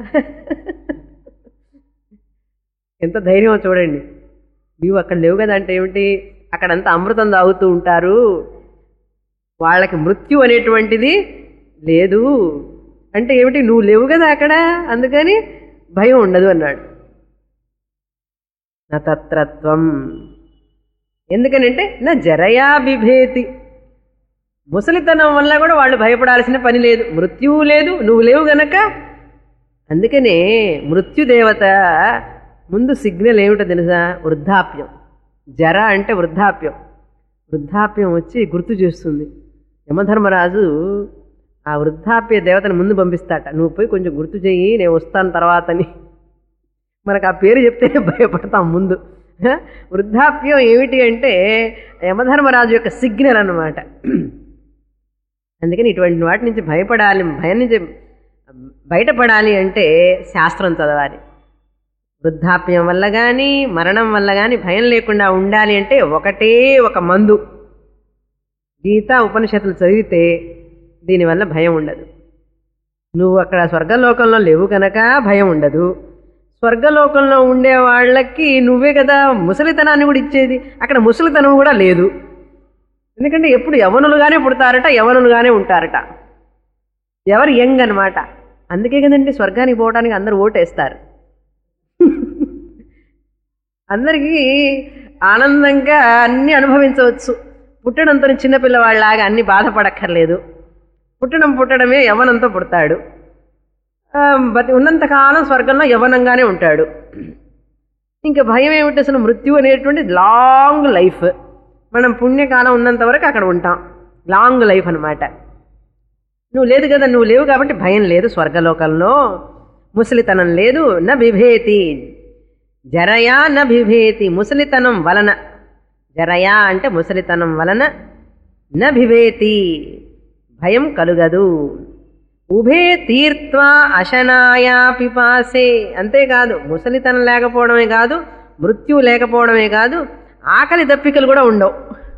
ఎంత ధైర్యమో చూడండి నీవు అక్కడ లేవు కదా అంటే ఏమిటి అక్కడంతా అమృతం తాగుతూ ఉంటారు వాళ్ళకి మృత్యు అనేటువంటిది లేదు అంటే ఏమిటి నువ్వు లేవు కదా అక్కడ అందుకని భయం ఉండదు అన్నాడు నా తత్రత్వం ఎందుకనంటే నా జరయా బిభేతి ముసలితనం వల్ల కూడా వాళ్ళు భయపడాల్సిన పని లేదు మృత్యువు లేదు నువ్వు లేవు గనక అందుకనే మృత్యుదేవత ముందు సిగ్నల్ ఏమిటో తెలుసా వృద్ధాప్యం జర అంటే వృద్ధాప్యం వృద్ధాప్యం వచ్చి గుర్తు చేస్తుంది యమధర్మరాజు ఆ వృద్ధాప్య దేవతను ముందు పంపిస్తాట నువ్వు పోయి కొంచెం గుర్తు చెయ్యి నేను వస్తాను తర్వాతని మనకు ఆ పేరు చెప్తేనే భయపడతాం ముందు హ? వృద్ధాప్యం ఏమిటి అంటే యమధర్మరాజు యొక్క సిగ్నల్ అన్నమాట అందుకని ఇటువంటి వాటి నుంచి భయపడాలి భయం నుంచి బయటపడాలి అంటే శాస్త్రం చదవాలి వృద్ధాప్యం వల్ల కానీ మరణం వల్ల కానీ భయం లేకుండా ఉండాలి అంటే ఒకటే ఒక మందు గీత ఉపనిషత్తులు చదివితే దీనివల్ల భయం ఉండదు నువ్వు అక్కడ స్వర్గలోకంలో లేవు కనుక భయం ఉండదు స్వర్గలోకంలో ఉండే వాళ్ళకి నువ్వే కదా ముసలితనాన్ని కూడా ఇచ్చేది అక్కడ ముసలితనం కూడా లేదు ఎందుకంటే ఎప్పుడు యవనులుగానే పుడతారట యవనులుగానే ఉంటారట ఎవరు యంగ్ అనమాట అందుకే కదండి స్వర్గానికి పోవడానికి అందరూ ఓటేస్తారు అందరికీ ఆనందంగా అన్నీ అనుభవించవచ్చు పుట్టడంతో చిన్నపిల్లవాళ్ళలాగా అన్ని బాధపడక్కర్లేదు పుట్టడం పుట్టడమే యవనంతో పుడతాడు ఆ, బతి ఉన్నంతకాలం స్వర్గంలో యవనంగానే ఉంటాడు ఇంకా భయం ఏమిటి అసలు మృత్యు అనేటువంటి లాంగ్ లైఫ్ మనం పుణ్యకాలం ఉన్నంత వరకు అక్కడ ఉంటాం లాంగ్ లైఫ్ అనమాట నువ్వు లేదు కదా నువ్వు లేవు కాబట్టి భయం లేదు స్వర్గలోకంలో ముసలితనం లేదు నా బిభేతి జరయా నభిభేతి ముసలితనం వలన జరయా అంటే ముసలితనం వలన నభివేతి భయం కలుగదు ఉభే తీర్త్వా అశనాయా పిపాసే అంతేకాదు ముసలితనం లేకపోవడమే కాదు మృత్యు లేకపోవడమే కాదు ఆకలి దప్పికలు కూడా ఉండవు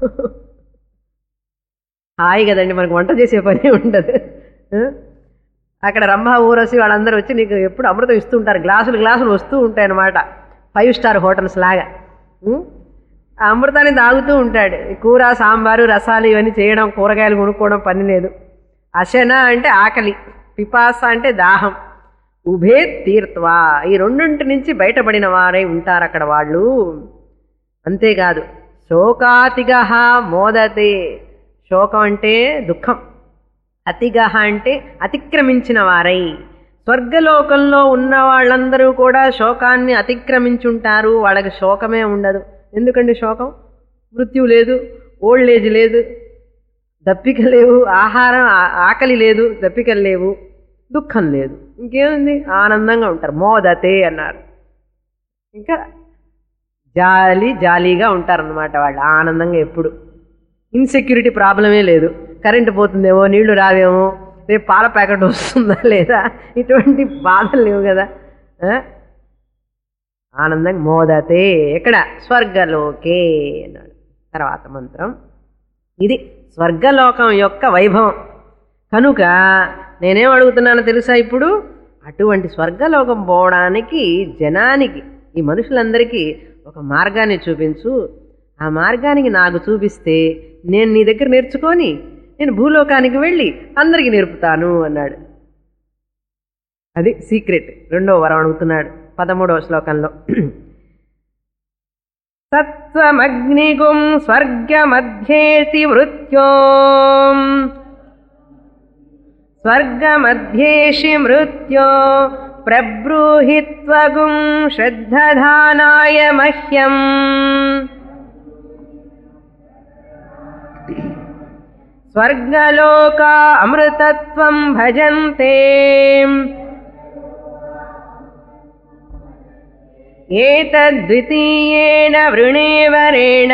హాయి కదండి మనకు వంట చేసే పని ఉండదు ఆ? అక్కడ రంభా ఊరసి వాళ్ళందరూ వచ్చి నీకు ఎప్పుడు అమృతం ఇస్తూ ఉంటారు గ్లాసులు గ్లాసులు వస్తూ ఉంటాయి అన్నమాట ఫైవ్ స్టార్ హోటల్స్ లాగా ఉం? ఆ అమృతాన్ని తాగుతూ ఉంటాడు ఈ కూర సాంబారు రసాలు ఇవన్నీ చేయడం కూరగాయలు కొనుక్కోవడం పని లేదు అశన అంటే ఆకలి పిపాస అంటే దాహం ఉభే తీర్త్వా ఈ రెండింటి నుంచి బయటపడిన వారై ఉంటారు అక్కడ వాళ్ళు అంతేకాదు శోకాతిగహ మోదతే శోకం అంటే దుఃఖం అతిగహ అంటే అతిక్రమించిన వారై స్వర్గలోకంలో ఉన్న వాళ్ళందరూ కూడా శోకాన్ని అతిక్రమించుంటారు వాళ్ళకి శోకమే ఉండదు ఎందుకండి శోకం మృత్యు లేదు ఓల్డ్ ఏజ్ లేదు దప్పిక లేవు ఆహారం ఆ- ఆకలి లేదు దప్పికలు లేవు దుఃఖం లేదు ఇంకేముంది ఆనందంగా ఉంటారు మోదతే అన్నారు ఇంకా జాలి జాలీగా ఉంటారన్నమాట వాళ్ళు ఆనందంగా ఎప్పుడు ఇన్సెక్యూరిటీ ప్రాబ్లమే లేదు కరెంటు పోతుందేమో నీళ్లు రావేమో రేపు పాల ప్యాకెట్ వస్తుందా లేదా ఇటువంటి బాధలు లేవు కదా ఆ? ఆనందంగా మోదతే ఎక్కడ స్వర్గలోకే అన్నాడు తర్వాత మంత్రం ఇది స్వర్గలోకం యొక్క వైభవం కనుక నేనేం అడుగుతున్నానో తెలుసా ఇప్పుడు అటువంటి స్వర్గలోకం పోవడానికి జనానికి ఈ మనుషులందరికీ ఒక మార్గాన్ని చూపించు ఆ మార్గానికి నాకు చూపిస్తే నేను నీ దగ్గర నేర్చుకొని నేను భూలోకానికి వెళ్ళి అందరికీ నేర్పుతాను అన్నాడు అది సీక్రెట్ రెండో వరం అడుగుతున్నాడు పదమూడవ శ్లోకంలో తత్వమగ్నిగుం స్వర్గమధ్యేతి మృత్యో స్వర్గమధ్యేషి మృత్యో ప్రబ్రూహిత్వగుం శ్రద్ధధానాయ మహ్యం స్వర్గలోకా అమృతత్వం భజంతే ఏతద్వితీయేన వృణేవరేణ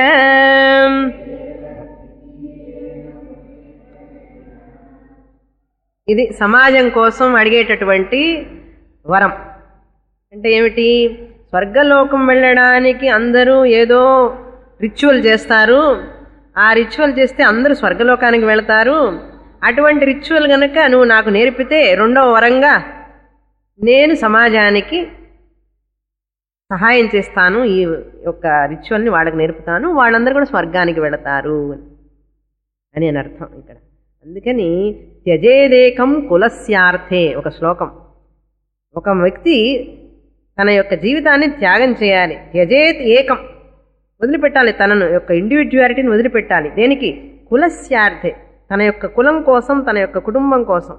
ఇది సమాజం కోసం అడిగేటటువంటి వరం అంటే ఏమిటి స్వర్గలోకం వెళ్ళడానికి అందరూ ఏదో రిచువల్ చేస్తారు ఆ రిచువల్ చేస్తే అందరూ స్వర్గలోకానికి వెళతారు అటువంటి రిచువల్ గనక నువ్వు నాకు నేర్పితే రెండవ వరంగా నేను సమాజానికి సహాయం చేస్తాను ఈ యొక్క రిచువల్ని వాళ్ళకి నేర్పుతాను వాళ్ళందరూ కూడా స్వర్గానికి వెళతారు అని అని అర్థం ఇక్కడ అందుకని త్యజేదేకం కులస్యార్థే ఒక శ్లోకం ఒక వ్యక్తి తన యొక్క జీవితాన్ని త్యాగం చేయాలి త్యజేత్ ఏకం వదిలిపెట్టాలి తనను యొక్క ఇండివిజువాలిటీని వదిలిపెట్టాలి దేనికి కులస్యార్థే తన యొక్క కులం కోసం తన యొక్క కుటుంబం కోసం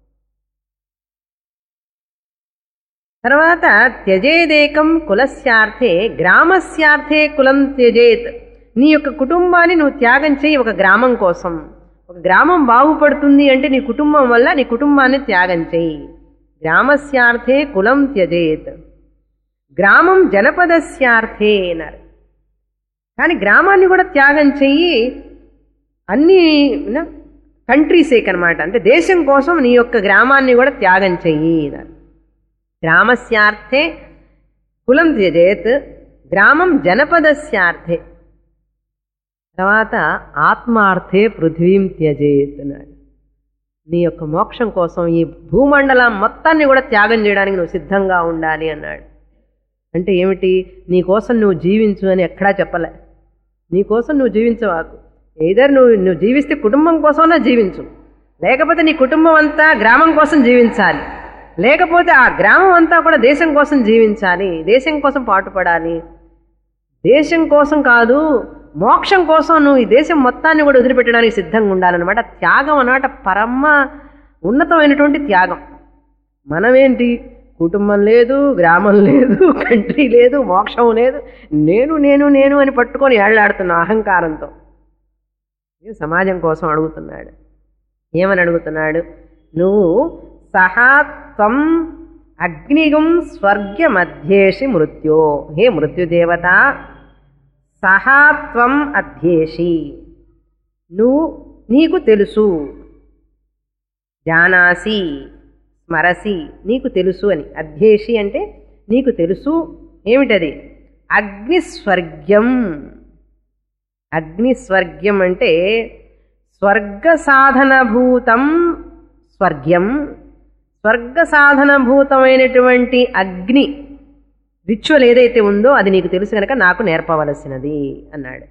తర్వాత త్యజేదేకం కులస్యార్థే గ్రామస్యార్థే కులం త్యజేత్ నీ యొక్క కుటుంబాన్ని నువ్వు త్యాగం చేయి ఒక గ్రామం కోసం ఒక గ్రామం బాగుపడుతుంది అంటే నీ కుటుంబం వల్ల నీ కుటుంబాన్ని త్యాగం చేయి గ్రామస్యార్థే కులం త్యజేత్ గ్రామం జనపదస్యార్థే అన్నారు కానీ గ్రామాన్ని కూడా త్యాగం చెయ్యి అన్ని కంట్రీ సేక్ అనమాట అంటే దేశం కోసం నీ యొక్క గ్రామాన్ని కూడా త్యాగం చెయ్యి అన్నారు గ్రామస్యార్థే కులం త్యజేత్ గ్రామం జనపదస్యార్థే తర్వాత ఆత్మార్థే పృథ్వీం త్యజేత్ అన్నాడు నీ యొక్క మోక్షం కోసం ఈ భూమండలం మొత్తాన్ని కూడా త్యాగం చేయడానికి నువ్వు సిద్ధంగా ఉండాలి అన్నాడు అంటే ఏమిటి నీ కోసం నువ్వు జీవించు అని ఎక్కడా చెప్పలే నీ కోసం నువ్వు జీవించవాకు ఏదర్ నువ్వు నువ్వు జీవిస్తే కుటుంబం కోసమైనా జీవించు లేకపోతే నీ కుటుంబం అంతా గ్రామం కోసం జీవించాలి లేకపోతే ఆ గ్రామం అంతా కూడా దేశం కోసం జీవించాలి దేశం కోసం పాటుపడాలి దేశం కోసం కాదు మోక్షం కోసం నువ్వు ఈ దేశం మొత్తాన్ని కూడా వదిలిపెట్టడానికి సిద్ధంగా ఉండాలన్నమాట త్యాగం అన్నమాట పరమ ఉన్నతమైనటువంటి త్యాగం మనమేంటి కుటుంబం లేదు గ్రామం లేదు కంట్రీ లేదు మోక్షం లేదు నేను నేను నేను అని పట్టుకొని ఏళ్లాడుతున్నా అహంకారంతో ఇది సమాజం కోసం అడుగుతున్నాడు ఏమని అడుగుతున్నాడు నువ్వు సహా త్వం అగ్నిగుం స్వర్గమధ్యేషి మృత్యో హే మృత్యుదేవత సహాత్వం అధ్యేషి నువ్వు నీకు తెలుసు జానాసి స్మరసి నీకు తెలుసు అని అధ్యేషి అంటే నీకు తెలుసు ఏమిటది అగ్నిస్వర్గ్యం అగ్నిస్వర్గ్యం అంటే స్వర్గ సాధనభూతం స్వర్గ్యం స్వర్గ సాధనభూతమైనటువంటి అగ్ని రిచువల్ ఏదైతే ఉందో అది నీకు తెలుసు కనుక నాకు నేర్పవలసినది అన్నాడు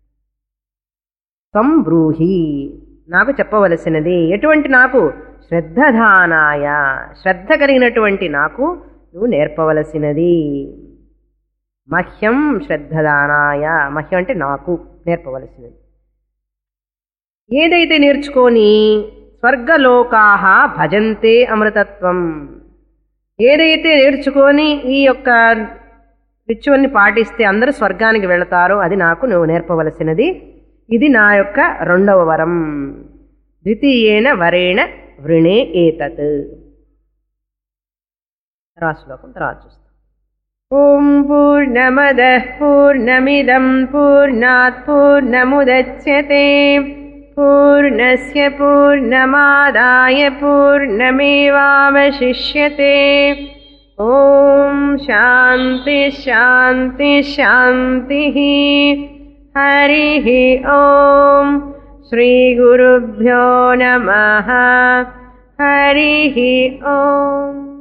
త్వం బ్రూహి నాకు చెప్పవలసినది ఎటువంటి నాకు శ్రద్ధధానాయ శ్రద్ధ కలిగినటువంటి నాకు నువ్వు నేర్పవలసినది మహ్యం శ్రద్ధదానాయ మహ్యం అంటే నాకు నేర్పవలసినది ఏదైతే నేర్చుకొని స్వర్గలోకాహ భజంతే అమృతత్వం ఏదైతే నేర్చుకొని ఈ యొక్క రిచువల్ని పాటిస్తే అందరూ స్వర్గానికి వెళతారో అది నాకు నువ్వు నేర్పవలసినది ఇది నా యొక్క రెండవ వరం ద్వితీయేన వరేణ వృణే ఏతత్ తర్వాత శ్లోకం తర్వాత చూస్తాం ఓం పూర్ణమద పూర్ణమిదం పూర్ణాత్ పూర్ణముదచ్యతే పూర్ణస్య పూర్ణమాదాయ పూర్ణమేవావశిష్యతే ఓం శాంతి శాంతి శాంతి హరి ఓం శ్రీగురుభ్యో నమ హరి ఓం